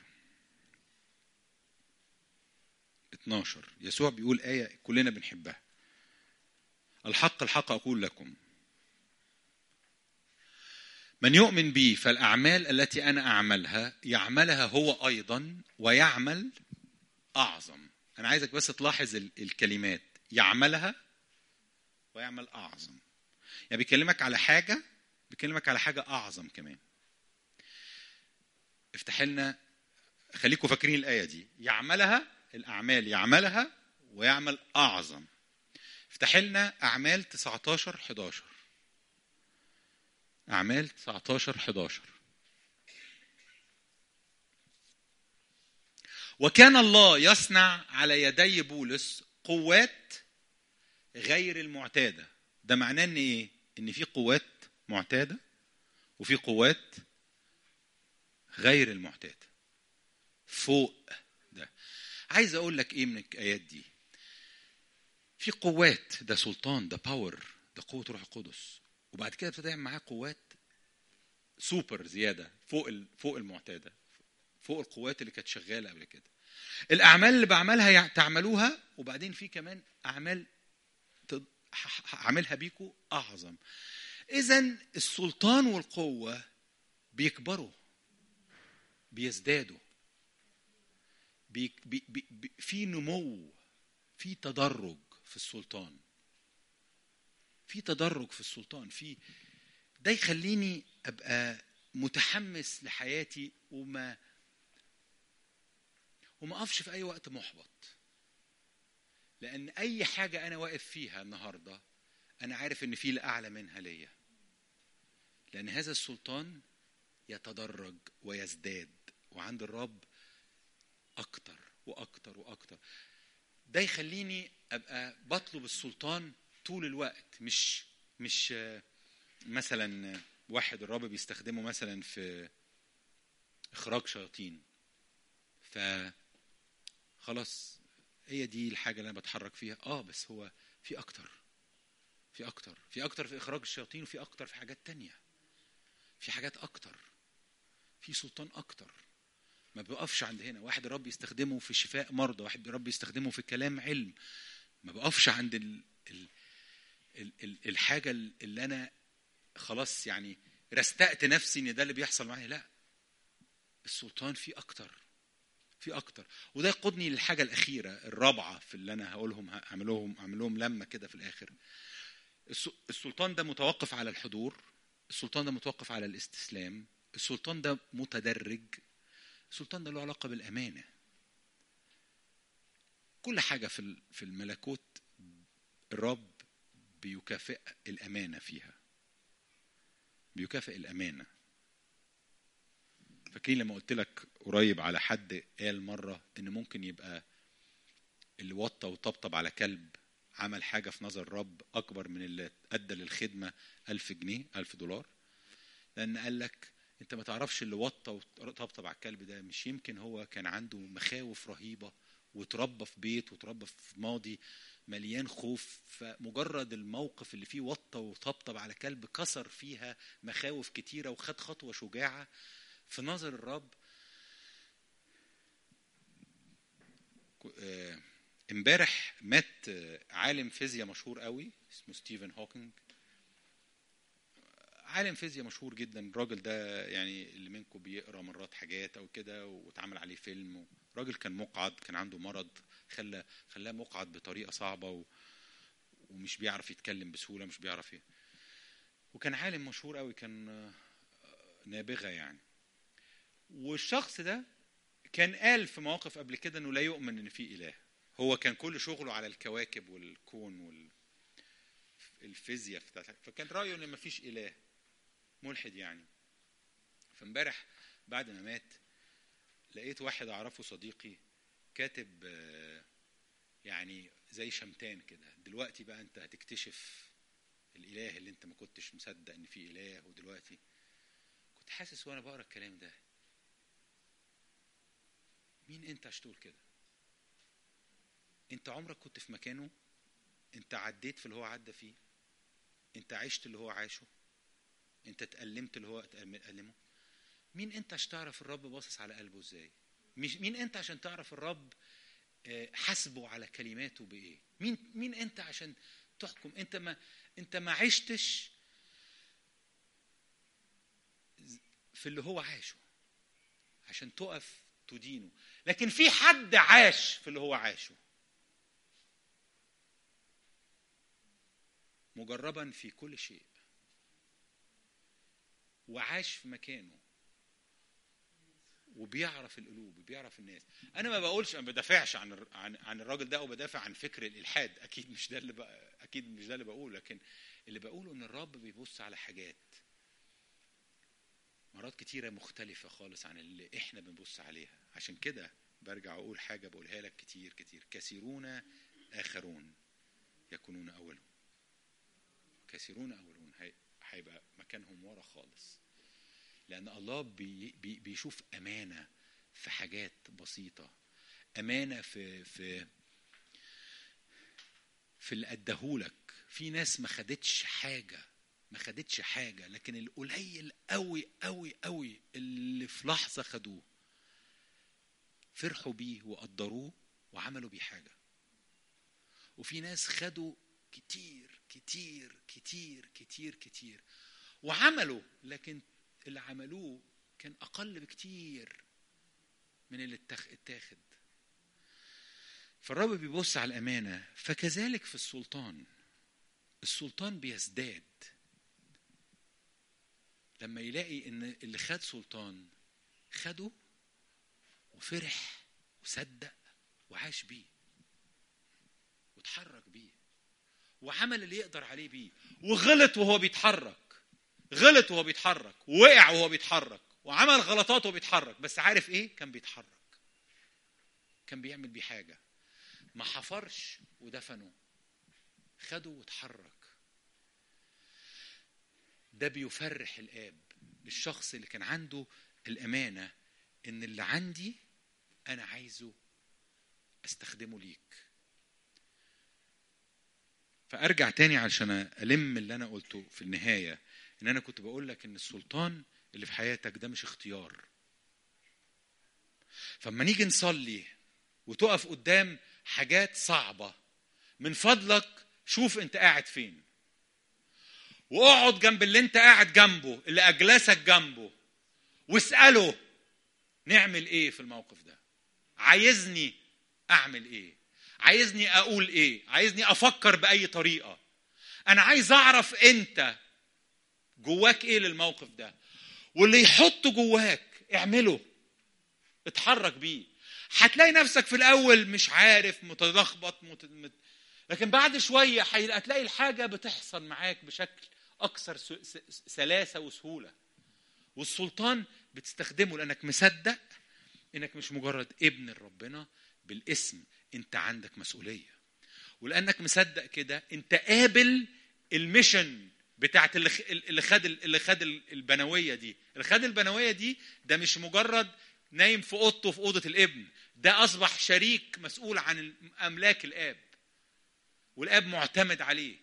S1: 12 يسوع بيقول آية كلنا بنحبها الحق الحق أقول لكم من يؤمن بي فالأعمال التي أنا أعملها يعملها هو أيضا ويعمل أعظم أنا عايزك بس تلاحظ الكلمات يعملها ويعمل أعظم يعني بيكلمك على حاجة بيكلمك على حاجة أعظم كمان افتح لنا خليكم فاكرين الآية دي يعملها الأعمال يعملها ويعمل أعظم افتح لنا أعمال 19 11 أعمال 19 11 وكان الله يصنع على يدي بولس قوات غير المعتادة ده معناه ان ايه ان في قوات معتادة وفي قوات غير المعتادة فوق ده عايز اقول لك ايه من الايات دي في قوات ده سلطان ده باور ده قوة روح القدس وبعد كده ابتدى يعمل معاه قوات سوبر زيادة فوق فوق المعتادة فوق القوات اللي كانت شغالة قبل كده الأعمال اللي بعملها تعملوها وبعدين في كمان أعمال هعملها بيكم أعظم إذا السلطان والقوة بيكبروا بيزدادوا بي بي بي في نمو في تدرج في السلطان في تدرج في السلطان في ده يخليني ابقى متحمس لحياتي وما وما اقفش في اي وقت محبط لان اي حاجه انا واقف فيها النهارده انا عارف ان في الاعلى منها ليا لان هذا السلطان يتدرج ويزداد وعند الرب اكتر واكتر واكتر ده يخليني ابقى بطلب السلطان طول الوقت مش مش مثلا واحد الرب بيستخدمه مثلا في اخراج شياطين ف خلاص هي دي الحاجه اللي انا بتحرك فيها اه بس هو في اكتر في اكتر في اكتر في اخراج الشياطين وفي اكتر في حاجات تانية في حاجات اكتر في سلطان اكتر ما بيقفش عند هنا واحد الرب يستخدمه في شفاء مرضى واحد الرب يستخدمه في كلام علم ما بقفش عند ال ال ال ال الحاجه اللي انا خلاص يعني رستقت نفسي ان ده اللي بيحصل معايا لا السلطان فيه اكتر في اكتر وده يقودني للحاجه الاخيره الرابعه في اللي انا هقولهم هعملهم اعملهم لما كده في الاخر السلطان ده متوقف على الحضور السلطان ده متوقف على الاستسلام السلطان ده متدرج السلطان ده له علاقه بالامانه كل حاجه في في الملكوت الرب بيكافئ الامانه فيها بيكافئ الامانه فاكرين لما قلت لك قريب على حد قال مره ان ممكن يبقى اللي وطى وطبطب على كلب عمل حاجه في نظر الرب اكبر من اللي ادى للخدمه ألف جنيه ألف دولار لان قال لك انت ما تعرفش اللي وطى وطبطب على الكلب ده مش يمكن هو كان عنده مخاوف رهيبه وتربى في بيت وتربى في ماضي مليان خوف فمجرد الموقف اللي فيه وطى وطبطب على كلب كسر فيها مخاوف كتيره وخد خطوه شجاعه في نظر الرب امبارح مات عالم فيزياء مشهور قوي اسمه ستيفن هوكينج عالم فيزياء مشهور جدا الراجل ده يعني اللي منكم بيقرا مرات حاجات او كده واتعمل عليه فيلم راجل كان مقعد كان عنده مرض خلى خلاه مقعد بطريقه صعبه و... ومش بيعرف يتكلم بسهوله مش بيعرف ي... وكان عالم مشهور قوي كان نابغه يعني والشخص ده كان قال في مواقف قبل كده انه لا يؤمن ان في اله هو كان كل شغله على الكواكب والكون وال الفيزياء فكان رايه ان مفيش اله ملحد يعني فامبارح بعد ما مات لقيت واحد اعرفه صديقي كاتب يعني زي شمتان كده دلوقتي بقى انت هتكتشف الاله اللي انت ما كنتش مصدق ان في اله ودلوقتي كنت حاسس وانا بقرا الكلام ده مين انت عشان تقول كده انت عمرك كنت في مكانه انت عديت في اللي هو عدى فيه انت عشت اللي هو عاشه انت اتألمت اللي هو اتألمه مين انت عشان تعرف الرب باصص على قلبه ازاي مش مين انت عشان تعرف الرب آه، حاسبه على كلماته بايه مين مين انت عشان تحكم انت ما انت ما عشتش في اللي هو عاشه عشان تقف تدينه لكن في حد عاش في اللي هو عاشه مجربا في كل شيء وعاش في مكانه وبيعرف القلوب وبيعرف الناس انا ما بقولش ما بدافعش عن الر- عن عن الراجل ده او بدافع عن فكر الالحاد اكيد مش ده اللي بقى اكيد مش ده اللي بقوله لكن اللي بقوله ان الرب بيبص على حاجات مرات كتيره مختلفه خالص عن اللي احنا بنبص عليها عشان كده برجع اقول حاجه بقولها لك كتير كتير كثيرون اخرون يكونون اولهم كثيرون اولون هي- هيبقى مكانهم ورا خالص لان الله بي بي بيشوف امانه في حاجات بسيطه امانه في في في اللي اداهولك في ناس ما خدتش حاجه ما خدتش حاجه لكن القليل قوي قوي قوي اللي في لحظه خدوه فرحوا بيه وقدروه وعملوا بيه حاجه وفي ناس خدوا كتير كتير كتير كتير كتير وعملوا لكن اللي عملوه كان اقل بكتير من اللي اتخ- اتاخد فالرب بيبص على الامانه فكذلك في السلطان السلطان بيزداد لما يلاقي ان اللي خد سلطان خده وفرح وصدق وعاش بيه واتحرك بيه وعمل اللي يقدر عليه بيه وغلط وهو بيتحرك غلط وهو بيتحرك ووقع وهو بيتحرك وعمل غلطات وهو بيتحرك بس عارف ايه كان بيتحرك كان بيعمل بيه حاجه ما حفرش ودفنه خده واتحرك ده بيفرح الاب للشخص اللي كان عنده الامانه ان اللي عندي انا عايزه استخدمه ليك فارجع تاني علشان الم اللي انا قلته في النهايه ان انا كنت بقول لك ان السلطان اللي في حياتك ده مش اختيار فلما نيجي نصلي وتقف قدام حاجات صعبه من فضلك شوف انت قاعد فين واقعد جنب اللي انت قاعد جنبه اللي اجلسك جنبه واساله نعمل ايه في الموقف ده عايزني اعمل ايه عايزني اقول ايه عايزني افكر باي طريقه انا عايز اعرف انت جواك ايه للموقف ده واللي يحطه جواك اعمله اتحرك بيه هتلاقي نفسك في الاول مش عارف متلخبط مت... مت... لكن بعد شويه حي- هتلاقي الحاجه بتحصل معاك بشكل اكثر س... س... سلاسه وسهوله والسلطان بتستخدمه لانك مصدق انك مش مجرد ابن ربنا بالاسم انت عندك مسؤوليه ولانك مصدق كده انت قابل الميشن بتاعت اللي خ- اللي خد اللي خد البنويه دي اللي خد البنويه دي ده مش مجرد نايم في اوضته في اوضه الابن ده اصبح شريك مسؤول عن املاك الاب والاب معتمد عليه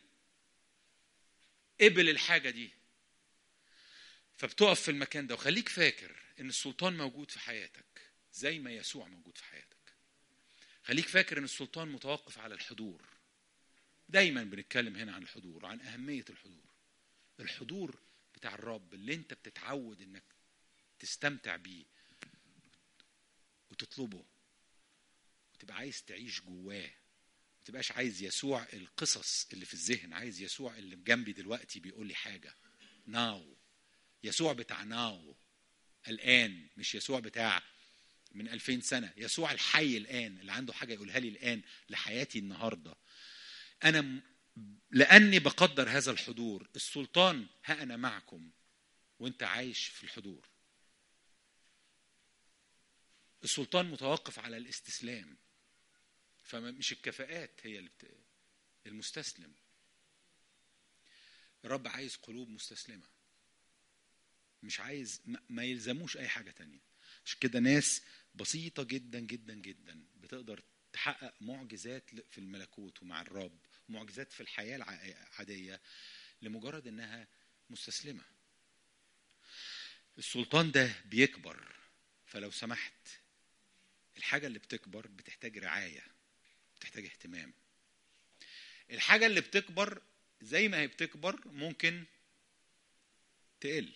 S1: قبل الحاجه دي فبتقف في المكان ده وخليك فاكر ان السلطان موجود في حياتك زي ما يسوع موجود في حياتك خليك فاكر ان السلطان متوقف على الحضور دايما بنتكلم هنا عن الحضور عن اهميه الحضور الحضور بتاع الرب اللي انت بتتعود انك تستمتع بيه وتطلبه وتبقى عايز تعيش جواه ما تبقاش عايز يسوع القصص اللي في الذهن عايز يسوع اللي جنبي دلوقتي بيقول لي حاجه ناو يسوع بتاع ناو الان مش يسوع بتاع من 2000 سنه يسوع الحي الان اللي عنده حاجه يقولها لي الان لحياتي النهارده انا م- لاني بقدر هذا الحضور السلطان ها انا معكم وانت عايش في الحضور السلطان متوقف على الاستسلام فمش الكفاءات هي اللي بت... المستسلم الرب عايز قلوب مستسلمه مش عايز ما- ما يلزموش اي حاجه تانية عشان كده ناس بسيطة جدا جدا جدا بتقدر تحقق معجزات في الملكوت ومع الرب معجزات في الحياة العادية لمجرد انها مستسلمة السلطان ده بيكبر فلو سمحت الحاجة اللي بتكبر بتحتاج رعاية بتحتاج اهتمام الحاجة اللي بتكبر زي ما هي بتكبر ممكن تقل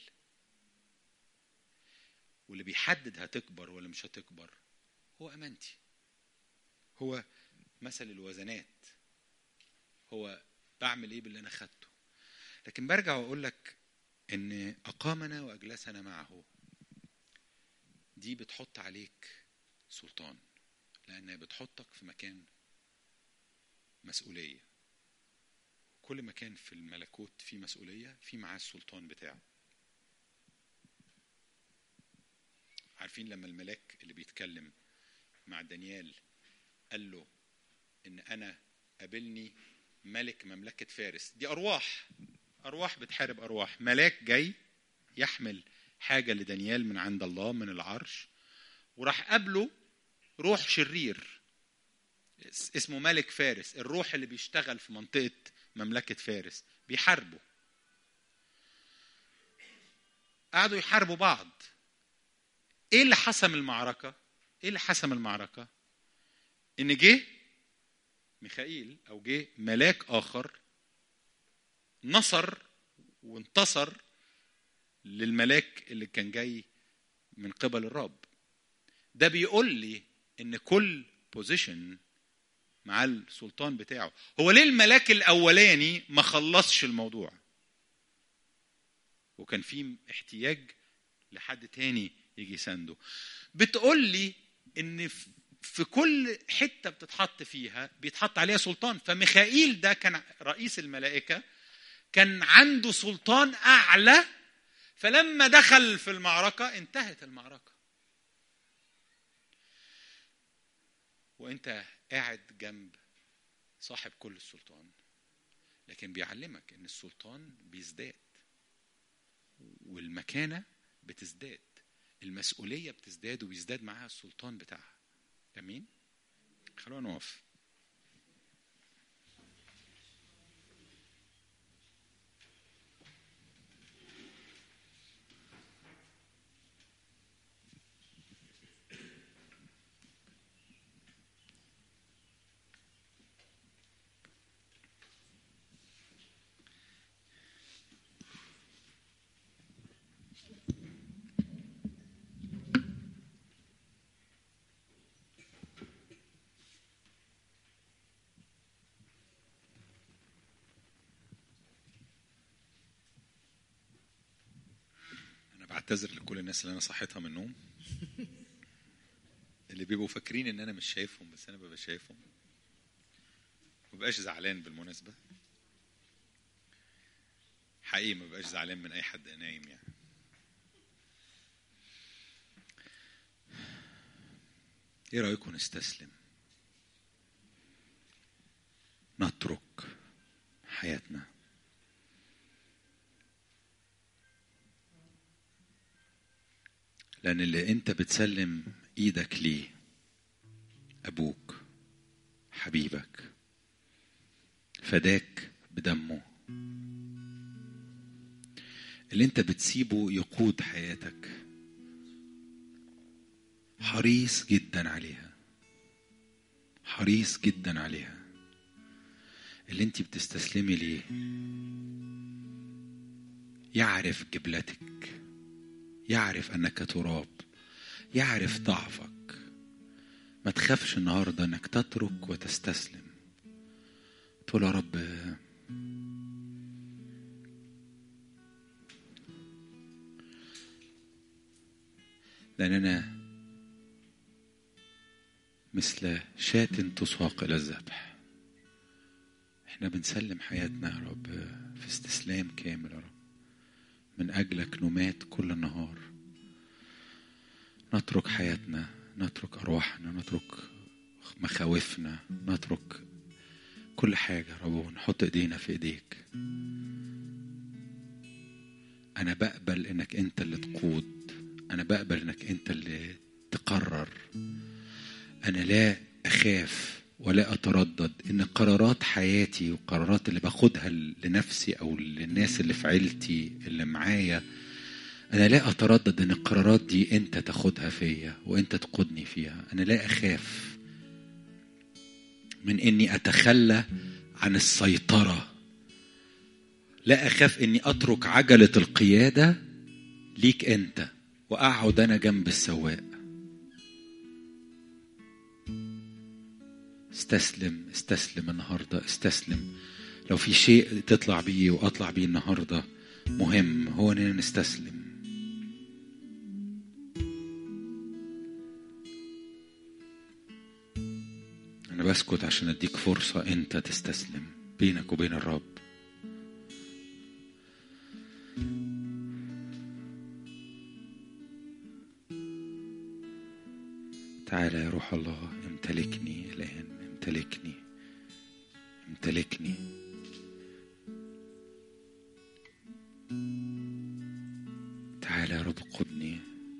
S1: واللي بيحدد هتكبر ولا مش هتكبر هو امانتي هو مثل الوزنات هو بعمل ايه باللي انا خدته لكن برجع واقول لك ان اقامنا واجلسنا معه دي بتحط عليك سلطان لانها بتحطك في مكان مسؤوليه كل مكان في الملكوت فيه مسؤوليه في معاه السلطان بتاعه عارفين لما الملاك اللي بيتكلم مع دانيال قال له ان انا قابلني ملك مملكه فارس دي ارواح ارواح بتحارب ارواح ملاك جاي يحمل حاجه لدانيال من عند الله من العرش وراح قابله روح شرير اسمه ملك فارس الروح اللي بيشتغل في منطقه مملكه فارس بيحاربوا قعدوا يحاربوا بعض ايه اللي حسم المعركه ايه اللي حسم المعركه ان جه ميخائيل او جه ملاك اخر نصر وانتصر للملاك اللي كان جاي من قبل الرب ده بيقول لي ان كل بوزيشن مع السلطان بتاعه هو ليه الملاك الاولاني ما خلصش الموضوع وكان في احتياج لحد تاني يجي يسانده بتقول لي ان في كل حته بتتحط فيها بيتحط عليها سلطان فميخائيل ده كان رئيس الملائكه كان عنده سلطان اعلى فلما دخل في المعركه انتهت المعركه وانت قاعد جنب صاحب كل السلطان لكن بيعلمك ان السلطان بيزداد والمكانه بتزداد المسؤوليه بتزداد وبيزداد معاها السلطان بتاعها امين خلونا نقف بعتذر لكل الناس اللي انا صحيتها من النوم اللي بيبقوا فاكرين ان انا مش شايفهم بس انا ببقى شايفهم ما بقاش زعلان بالمناسبه حقيقي ما بقاش زعلان من اي حد نايم يعني ايه رايكم نستسلم نترك حياتنا لأن اللي أنت بتسلم إيدك ليه أبوك حبيبك فداك بدمه اللي أنت بتسيبه يقود حياتك حريص جدا عليها حريص جدا عليها اللي انت بتستسلمي ليه يعرف جبلتك يعرف انك تراب يعرف ضعفك ما تخافش النهارده انك تترك وتستسلم تقول يا رب لان انا مثل شاة تساق الى الذبح احنا بنسلم حياتنا يا رب في استسلام كامل يا رب من أجلك نمات كل النهار نترك حياتنا نترك أرواحنا نترك مخاوفنا نترك كل حاجة رب ونحط إيدينا في إيديك أنا بقبل إنك أنت اللي تقود انا بقبل انك انت اللي تقرر انا لا اخاف ولا اتردد ان قرارات حياتي وقرارات اللي باخدها لنفسي او للناس اللي في عيلتي اللي معايا انا لا اتردد ان القرارات دي انت تاخدها فيا وانت تقودني فيها انا لا اخاف من اني اتخلى عن السيطره لا اخاف اني اترك عجله القياده ليك انت واقعد انا جنب السواق استسلم استسلم النهارده استسلم لو في شيء تطلع بيه واطلع بيه النهارده مهم هو اننا نستسلم انا بسكت عشان اديك فرصه انت تستسلم بينك وبين الرب تعالى يا روح الله امتلكني الآن امتلكني امتلكني تعالى يا رب قدني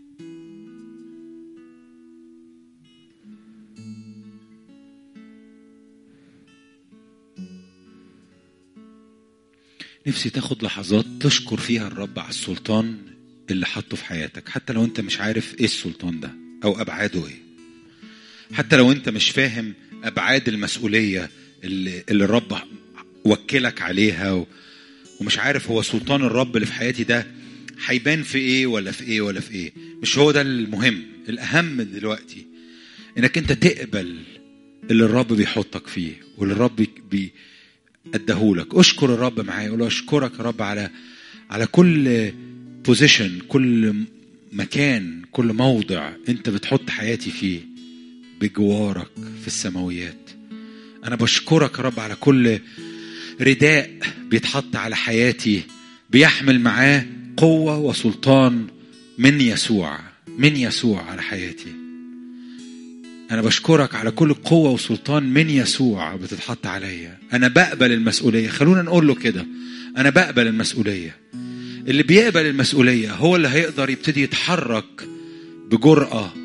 S1: نفسي تاخد لحظات تشكر فيها الرب على السلطان اللي حطه في حياتك حتى لو انت مش عارف ايه السلطان ده او ابعاده ايه حتى لو انت مش فاهم ابعاد المسؤوليه اللي, اللي الرب وكلك عليها ومش عارف هو سلطان الرب اللي في حياتي ده هيبان في ايه ولا في ايه ولا في ايه مش هو ده المهم الاهم دلوقتي انك انت تقبل اللي الرب بيحطك فيه واللي الرب بي اداهولك اشكر الرب معايا قول اشكرك يا رب على على كل بوزيشن كل مكان كل موضع انت بتحط حياتي فيه بجوارك في السماويات انا بشكرك يا رب على كل رداء بيتحط على حياتي بيحمل معاه قوة وسلطان من يسوع من يسوع على حياتي أنا بشكرك على كل قوة وسلطان من يسوع بتتحط عليا أنا بقبل المسؤولية خلونا نقول له كده أنا بقبل المسؤولية اللي بيقبل المسؤولية هو اللي هيقدر يبتدي يتحرك بجرأة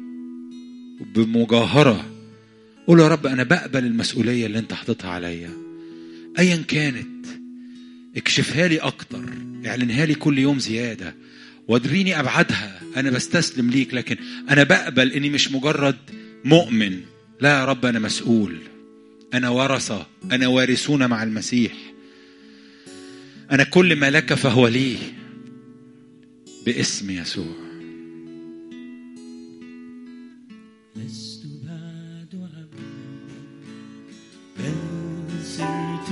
S1: بمجاهرة قول يا رب أنا بقبل المسؤولية اللي أنت حاططها عليا أيا كانت اكشفها لي أكتر اعلنها لي كل يوم زيادة وادريني أبعدها أنا بستسلم ليك لكن أنا بقبل إني مش مجرد مؤمن لا يا رب أنا مسؤول أنا ورثة أنا وارثون مع المسيح أنا كل ما لك فهو لي باسم يسوع
S2: لست بعد عبدا بل صرت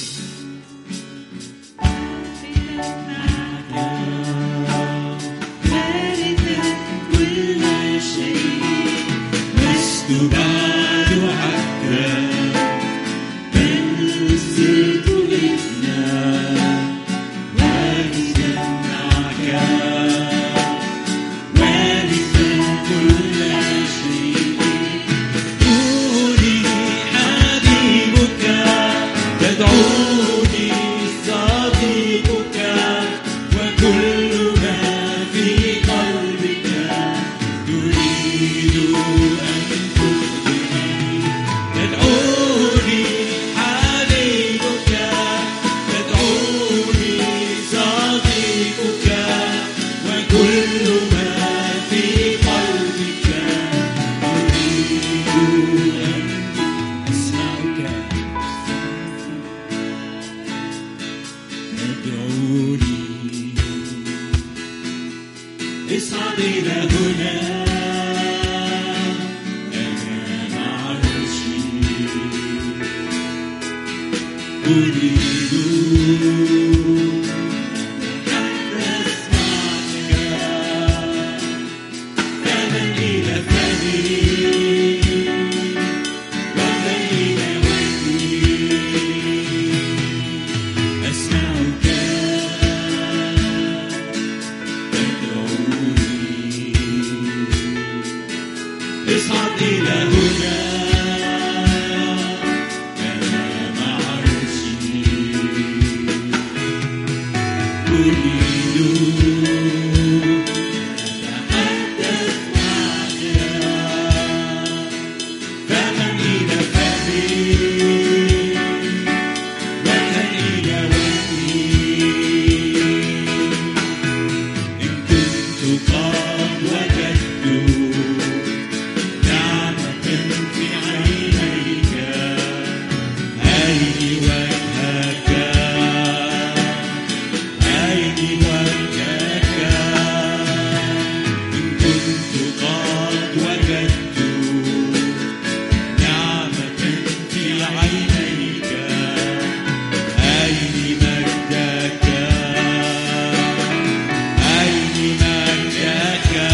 S2: كل شيء لست بعد عبدا بل صرت ابنا وارثا معك وارثا كل شيء دوني حبيبك تدعوني صديقك وكل ما في قلبك تريد أن تخبرني تدعوني حبيبك تدعوني صديقك وكل ما في قلبك أريد أن أسمعك تدعوني اصعد إلى هنا أمام عرشي أريد أتحدث معك فمن إلى فمي ومن إلى وجهي أسمعك تدعوني قد وجدت نعمة في عينيك أين وجهك أين وجهك إن كنت قد وجدت نعمة في عينيك أين مجدك أين مجدك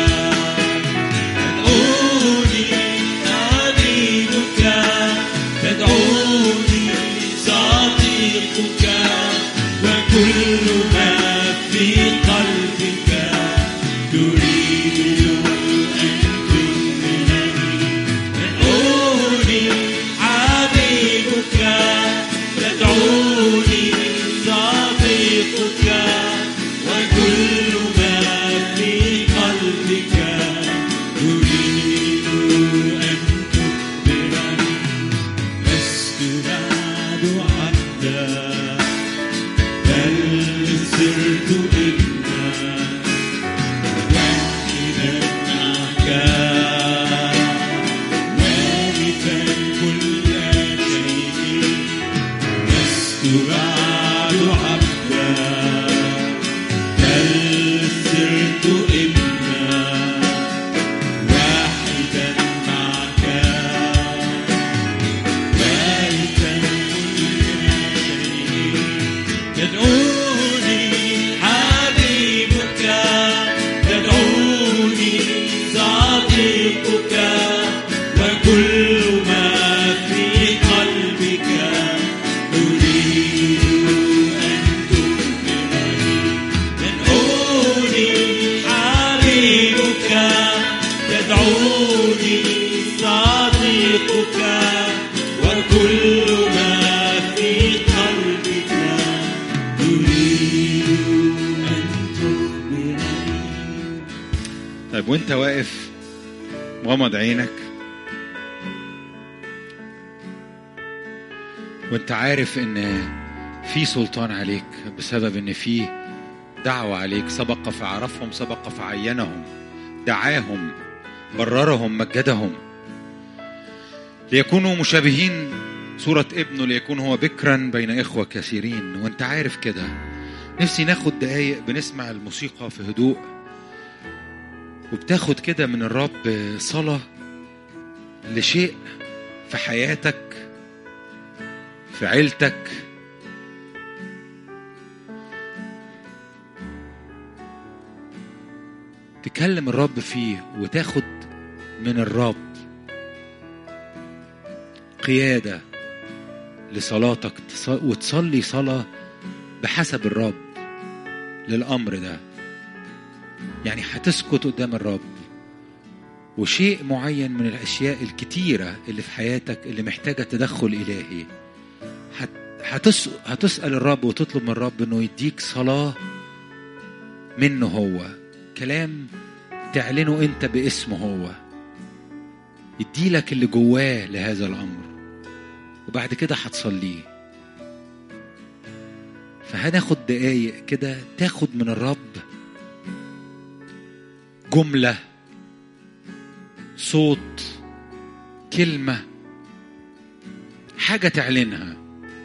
S2: تدعوني حبيبك تدعوني صديقك وكل ما في قلبك تريد أن تؤمنني تدعوني حبيبك تدعوني صديقك وكل ما في قلبك تريد أن تخبرني لست بعد عبدا بل صرت ابنا واحدا معك وارثا كل شيء لست بعد عبدا بل صرت ابنا واحدا معك وارثا كل شيء تدعوني حبيبك تدعوني صديقك وكل ما في قلبك تريد أن تخبرني تدعوني حبيبك تدعوني صديقك وكل ما في قلبك تريد أن تخبرني
S1: طيب وانت واقف مغمض عينك وانت عارف ان في سلطان عليك بسبب ان في دعوة عليك سبق فعرفهم سبق فعينهم دعاهم بررهم مجدهم ليكونوا مشابهين صورة ابنه ليكون هو بكرا بين إخوة كثيرين وانت عارف كده نفسي ناخد دقايق بنسمع الموسيقى في هدوء وبتاخد كده من الرب صلاة لشيء في حياتك في عيلتك تكلم الرب فيه وتاخد من الرب قيادة لصلاتك تص- وتصلي صلاة بحسب الرب للأمر ده يعني هتسكت قدام الرب وشيء معين من الأشياء الكتيرة اللي في حياتك اللي محتاجة تدخل إلهي هت- هتس... هتسأل الرب وتطلب من الرب إنه يديك صلاة منه هو كلام تعلنه أنت باسمه هو يديلك اللي جواه لهذا الأمر وبعد كده هتصليه فهناخد دقايق كده تاخد من الرب جملة صوت كلمة حاجة تعلنها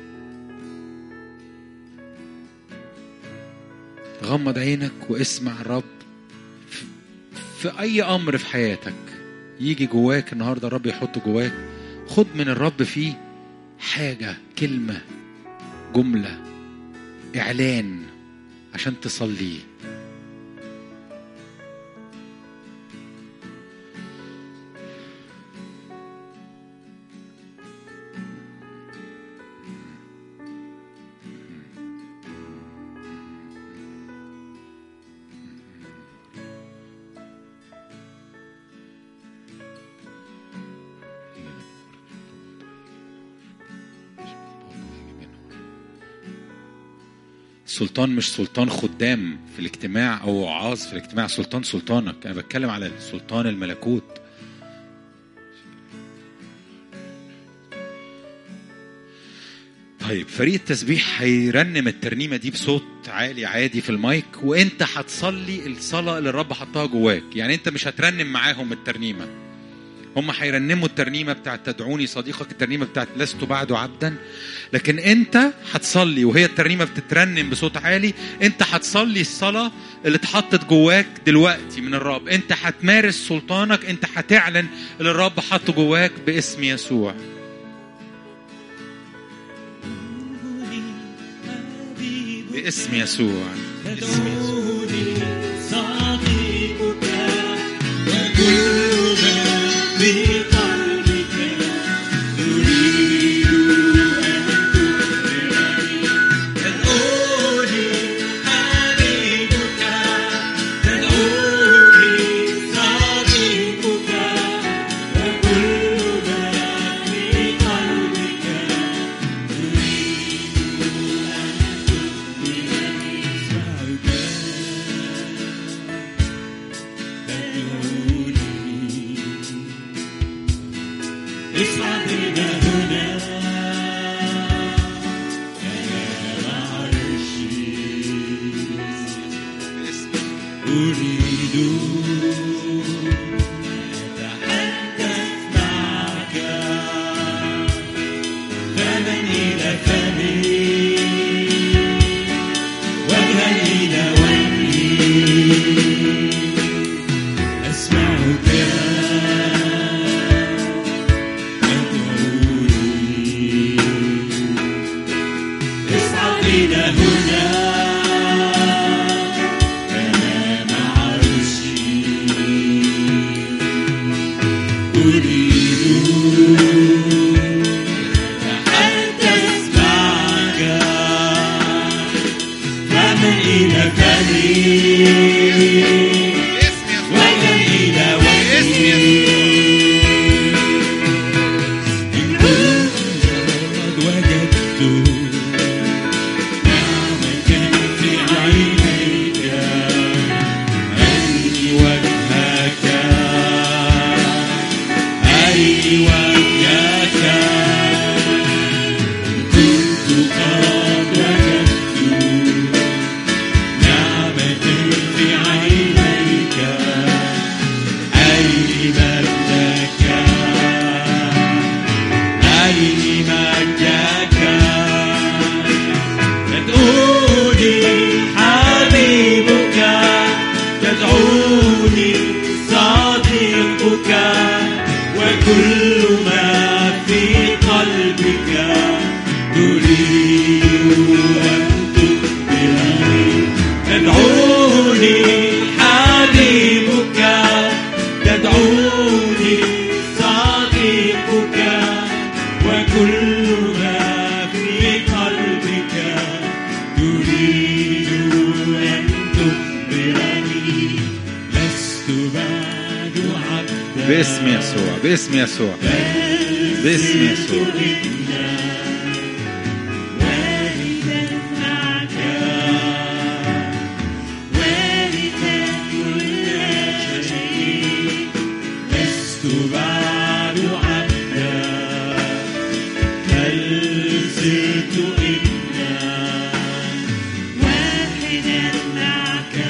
S1: غمض عينك واسمع الرب في- في أي أمر في حياتك يجي جواك النهاردة الرب يحط جواك خد من الرب فيه حاجة كلمة جملة إعلان عشان تصليه السلطان مش سلطان خدام في الاجتماع او وعاظ في الاجتماع سلطان سلطانك انا بتكلم على سلطان الملكوت طيب فريق التسبيح هيرنم الترنيمه دي بصوت عالي عادي في المايك وانت هتصلي الصلاه اللي الرب حطها جواك يعني انت مش هترنم معاهم الترنيمه هم هيرنموا الترنيمه بتاعت تدعوني صديقك الترنيمه بتاعت لست بعد عبدا لكن انت هتصلي وهي الترنيمه بتترنم بصوت عالي انت هتصلي الصلاه اللي اتحطت جواك دلوقتي من الرب انت هتمارس سلطانك انت هتعلن اللي الرب حطه جواك باسم يسوع باسم يسوع باسم يسوع
S2: صديقك وكل ما في قلبك نريد أن تخبرني تدعوني حبيبك تدعوني صديقك وكل ما في قلبك نريد أن تخبرني اصعد إلى هنا أنا عرشي أريد أن أتحدث معك فمن إلى فمي وجها إلى وجهي أسمعك تدعوني اصعد إلى هنا أمام عرشي أريد أتحدث معك فمن إلى فمي وجها إلى وجهي إن كنت قد وجدت نعمة في عينيك أي وجهك أي وجهك إن كنت قد وجدت نعمة في عينيك أي مجدك أي مجدك تدعوني حبيبك تدعوني صديقك وكل ما في قلبك تريد أن تخبرني تدعوني حبيبك تدعوني صديقك وكل ما في قلبك تريد أن تخبرني لست بعد عبدا
S1: باسم يسوع باسم يسوع باسم يسوع.
S2: وارثا معك وارثا كل شيء لست بعد عبدا بل صرت ابنا واحدا معك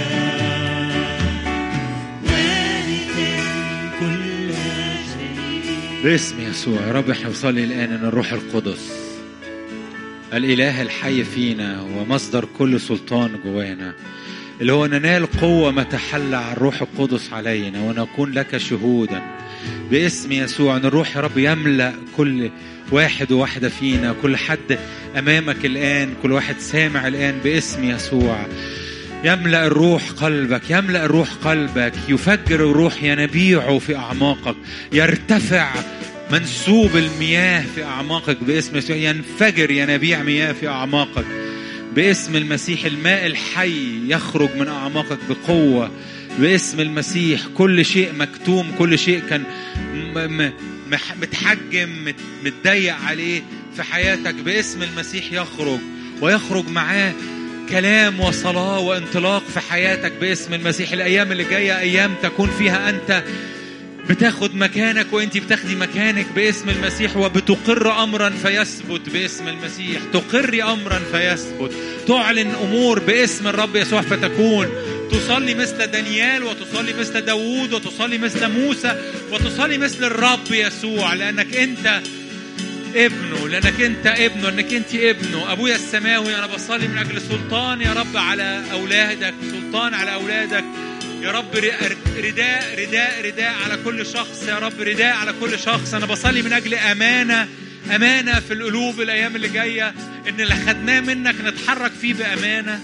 S2: وارثا كل شيء
S1: باسم يسوع يا رب احنا بنصلي الان ان الروح القدس الاله الحي فينا ومصدر كل سلطان جوانا اللي هو ننال قوة ما تحلى عن الروح القدس علينا ونكون لك شهودا باسم يسوع ان الروح يا رب يملأ كل واحد وواحدة فينا كل حد أمامك الآن كل واحد سامع الآن باسم يسوع يملأ الروح قلبك يملأ الروح قلبك يفجر الروح ينابيعه في أعماقك يرتفع منسوب المياه في أعماقك باسم يسوع ينفجر ينابيع مياه في أعماقك باسم المسيح الماء الحي يخرج من أعماقك بقوة باسم المسيح كل شيء مكتوم كل شيء كان م- م- مح- متحجم مت- متضيق عليه في حياتك باسم المسيح يخرج ويخرج معاه كلام وصلاة وانطلاق في حياتك باسم المسيح الأيام اللي جاية أيام تكون فيها أنت بتاخد مكانك وانت بتاخدي مكانك باسم المسيح وبتقر امرا فيثبت باسم المسيح تقري امرا فيثبت تعلن امور باسم الرب يسوع فتكون تصلي مثل دانيال وتصلي مثل داوود وتصلي مثل موسى وتصلي مثل الرب يسوع لانك انت ابنه لانك انت ابنه لانك انت ابنه ابويا السماوي انا بصلي من اجل سلطان يا رب على اولادك سلطان على اولادك يا رب ر- رداء رداء رداء على كل شخص يا رب رداء على كل شخص انا بصلي من اجل امانه امانه في القلوب الايام اللي جايه ان اللي خدناه منك نتحرك فيه بامانه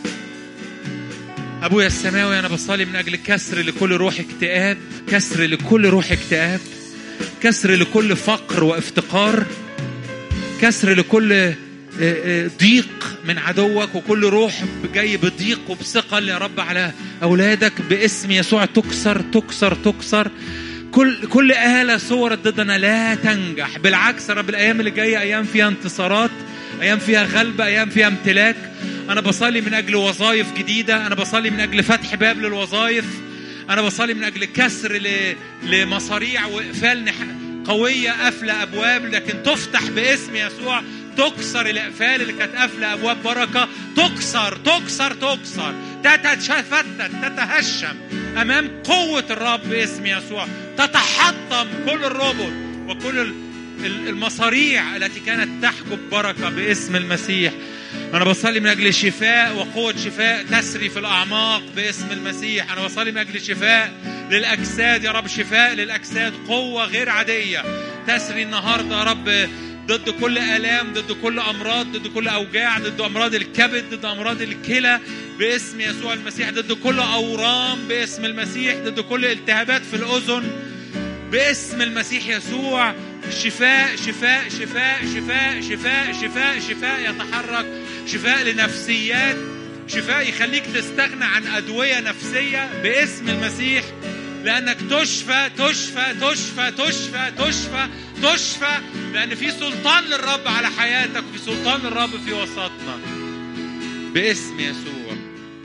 S1: ابويا السماوي انا بصلي من اجل كسر لكل روح اكتئاب كسر لكل روح اكتئاب كسر لكل فقر وافتقار كسر لكل آه، آه، ضيق من عدوك وكل روح جاي بضيق وبثقل يا رب على اولادك باسم يسوع تكسر تكسر تكسر كل كل آلة صورت ضدنا لا تنجح بالعكس يا رب الأيام اللي جاية أيام فيها انتصارات أيام فيها غلبة أيام فيها امتلاك أنا بصلي من أجل وظائف جديدة أنا بصلي من أجل فتح باب للوظائف أنا بصلي من أجل كسر ل- لمصاريع وإقفال نح- قوية قافلة أبواب لكن تفتح باسم يسوع تكسر الأقفال اللي كانت قافلة أبواب بركة تكسر تكسر تكسر تتشفتت تتهشم أمام قوة الرب باسم يسوع تتحطم كل الربط وكل ال- ال- المصاريع التي كانت تحجب بركة باسم المسيح أنا بصلي من أجل شفاء وقوة شفاء تسري في الأعماق باسم المسيح أنا بصلي من أجل شفاء للأجساد يا رب شفاء للأجساد قوة غير عادية تسري النهاردة يا رب ضد كل آلام ضد كل أمراض ضد كل أوجاع ضد أمراض الكبد ضد أمراض الكلى باسم يسوع المسيح ضد كل أورام باسم المسيح ضد كل التهابات في الأذن باسم المسيح يسوع شفاء شفاء شفاء شفاء شفاء شفاء شفاء يتحرك شفاء لنفسيات شفاء يخليك تستغنى عن أدوية نفسية باسم المسيح لأنك تشفى تشفى تشفى تشفى تشفى تشفى لأن في سلطان للرب على حياتك وفي سلطان للرب في وسطنا باسم يسوع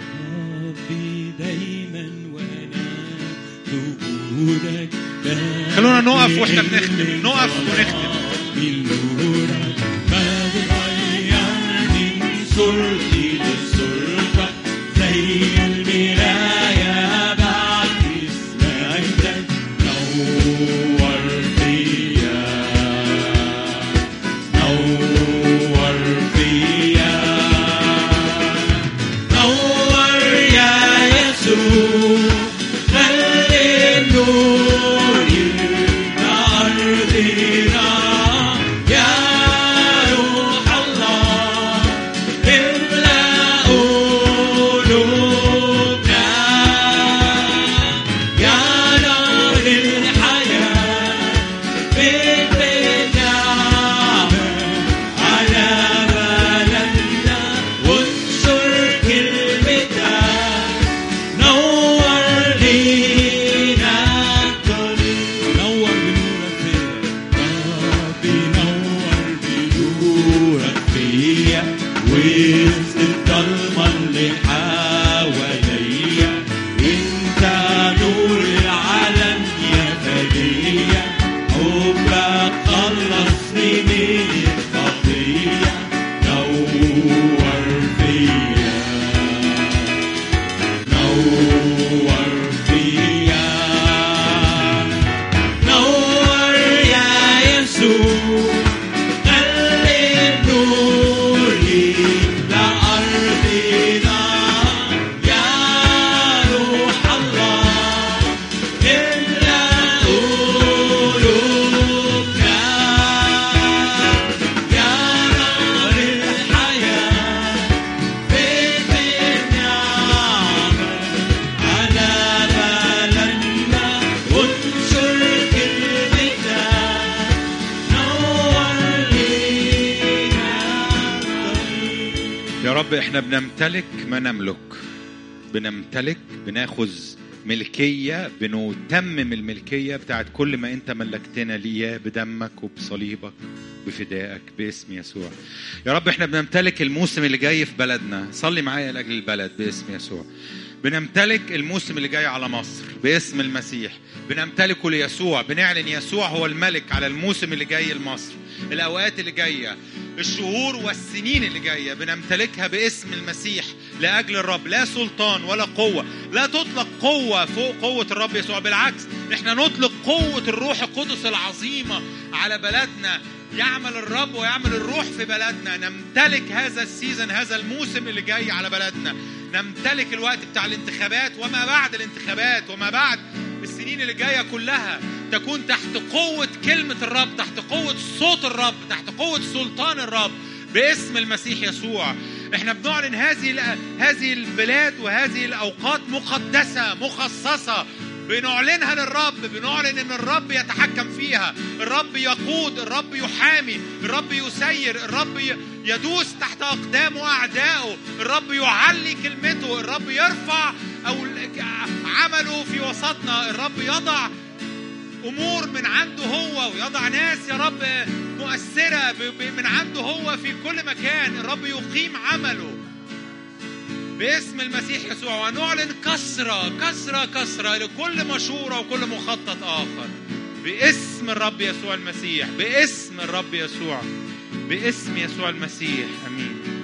S2: ربي دايما وانا نورك
S1: خلونا نقف واحنا بنختم نقف ونختم
S2: من نورك ما بتغير من صورتي للصورتك زي المراية بعكس مجدك نور فيا نور فيا نور يا يسوع خلي النور يملى أرضنا يا روح الله املأ قلوبنا يا نار الحياة بيت النعمة على بلدنا وانشر كلمتك نور لينا الطريق نور بنورك فيا ربي نور بنورك فيا وسط الضلمة اللي حواليا انت نور العالم يا فدية حبك خلصني من الخطية نور فيا نور فيا نور يا يسوع خلي النور يملى أرضنا يا روح الله املأ قلوبنا يا نار الحياة بيت النعمة على بلدنا وانشر كلمتك نور لينا الطريق
S1: يا رب احنا بنمتلك ما نملك بنمتلك بناخذ ملكية بنتمم الملكية بتاعت كل ما انت ملكتنا ليه بدمك وبصليبك بفدائك باسم يسوع يا رب احنا بنمتلك الموسم اللي جاي في بلدنا صلي معايا لاجل البلد باسم يسوع بنمتلك الموسم اللي جاي على مصر باسم المسيح بنمتلكه ليسوع بنعلن يسوع هو الملك على الموسم اللي جاي لمصر الاوقات اللي جايه الشهور والسنين اللي جايه بنمتلكها باسم المسيح لاجل الرب لا سلطان ولا قوه لا تطلق قوه فوق قوه الرب يسوع بالعكس احنا نطلق قوه الروح القدس العظيمه على بلدنا يعمل الرب ويعمل الروح في بلدنا نمتلك هذا السيزن هذا الموسم اللي جاي على بلدنا نمتلك الوقت بتاع الانتخابات وما بعد الانتخابات وما بعد السنين اللي جايه كلها تكون تحت قوة كلمة الرب تحت قوة صوت الرب تحت قوة سلطان الرب باسم المسيح يسوع احنا بنعلن هذه ال- هذه البلاد وهذه الاوقات مقدسة مخصصة بنعلنها للرب بنعلن ان الرب يتحكم فيها الرب يقود الرب يحامي الرب يسير الرب ي- يدوس تحت اقدامه اعدائه الرب يعلي كلمته الرب يرفع او عمله في وسطنا الرب يضع امور من عنده هو ويضع ناس يا رب مؤثره ب- ب- من عنده هو في كل مكان الرب يقيم عمله باسم المسيح يسوع ونعلن كسرة كسرة كسرة لكل مشورة وكل مخطط آخر باسم الرب يسوع المسيح باسم الرب يسوع باسم يسوع المسيح أمين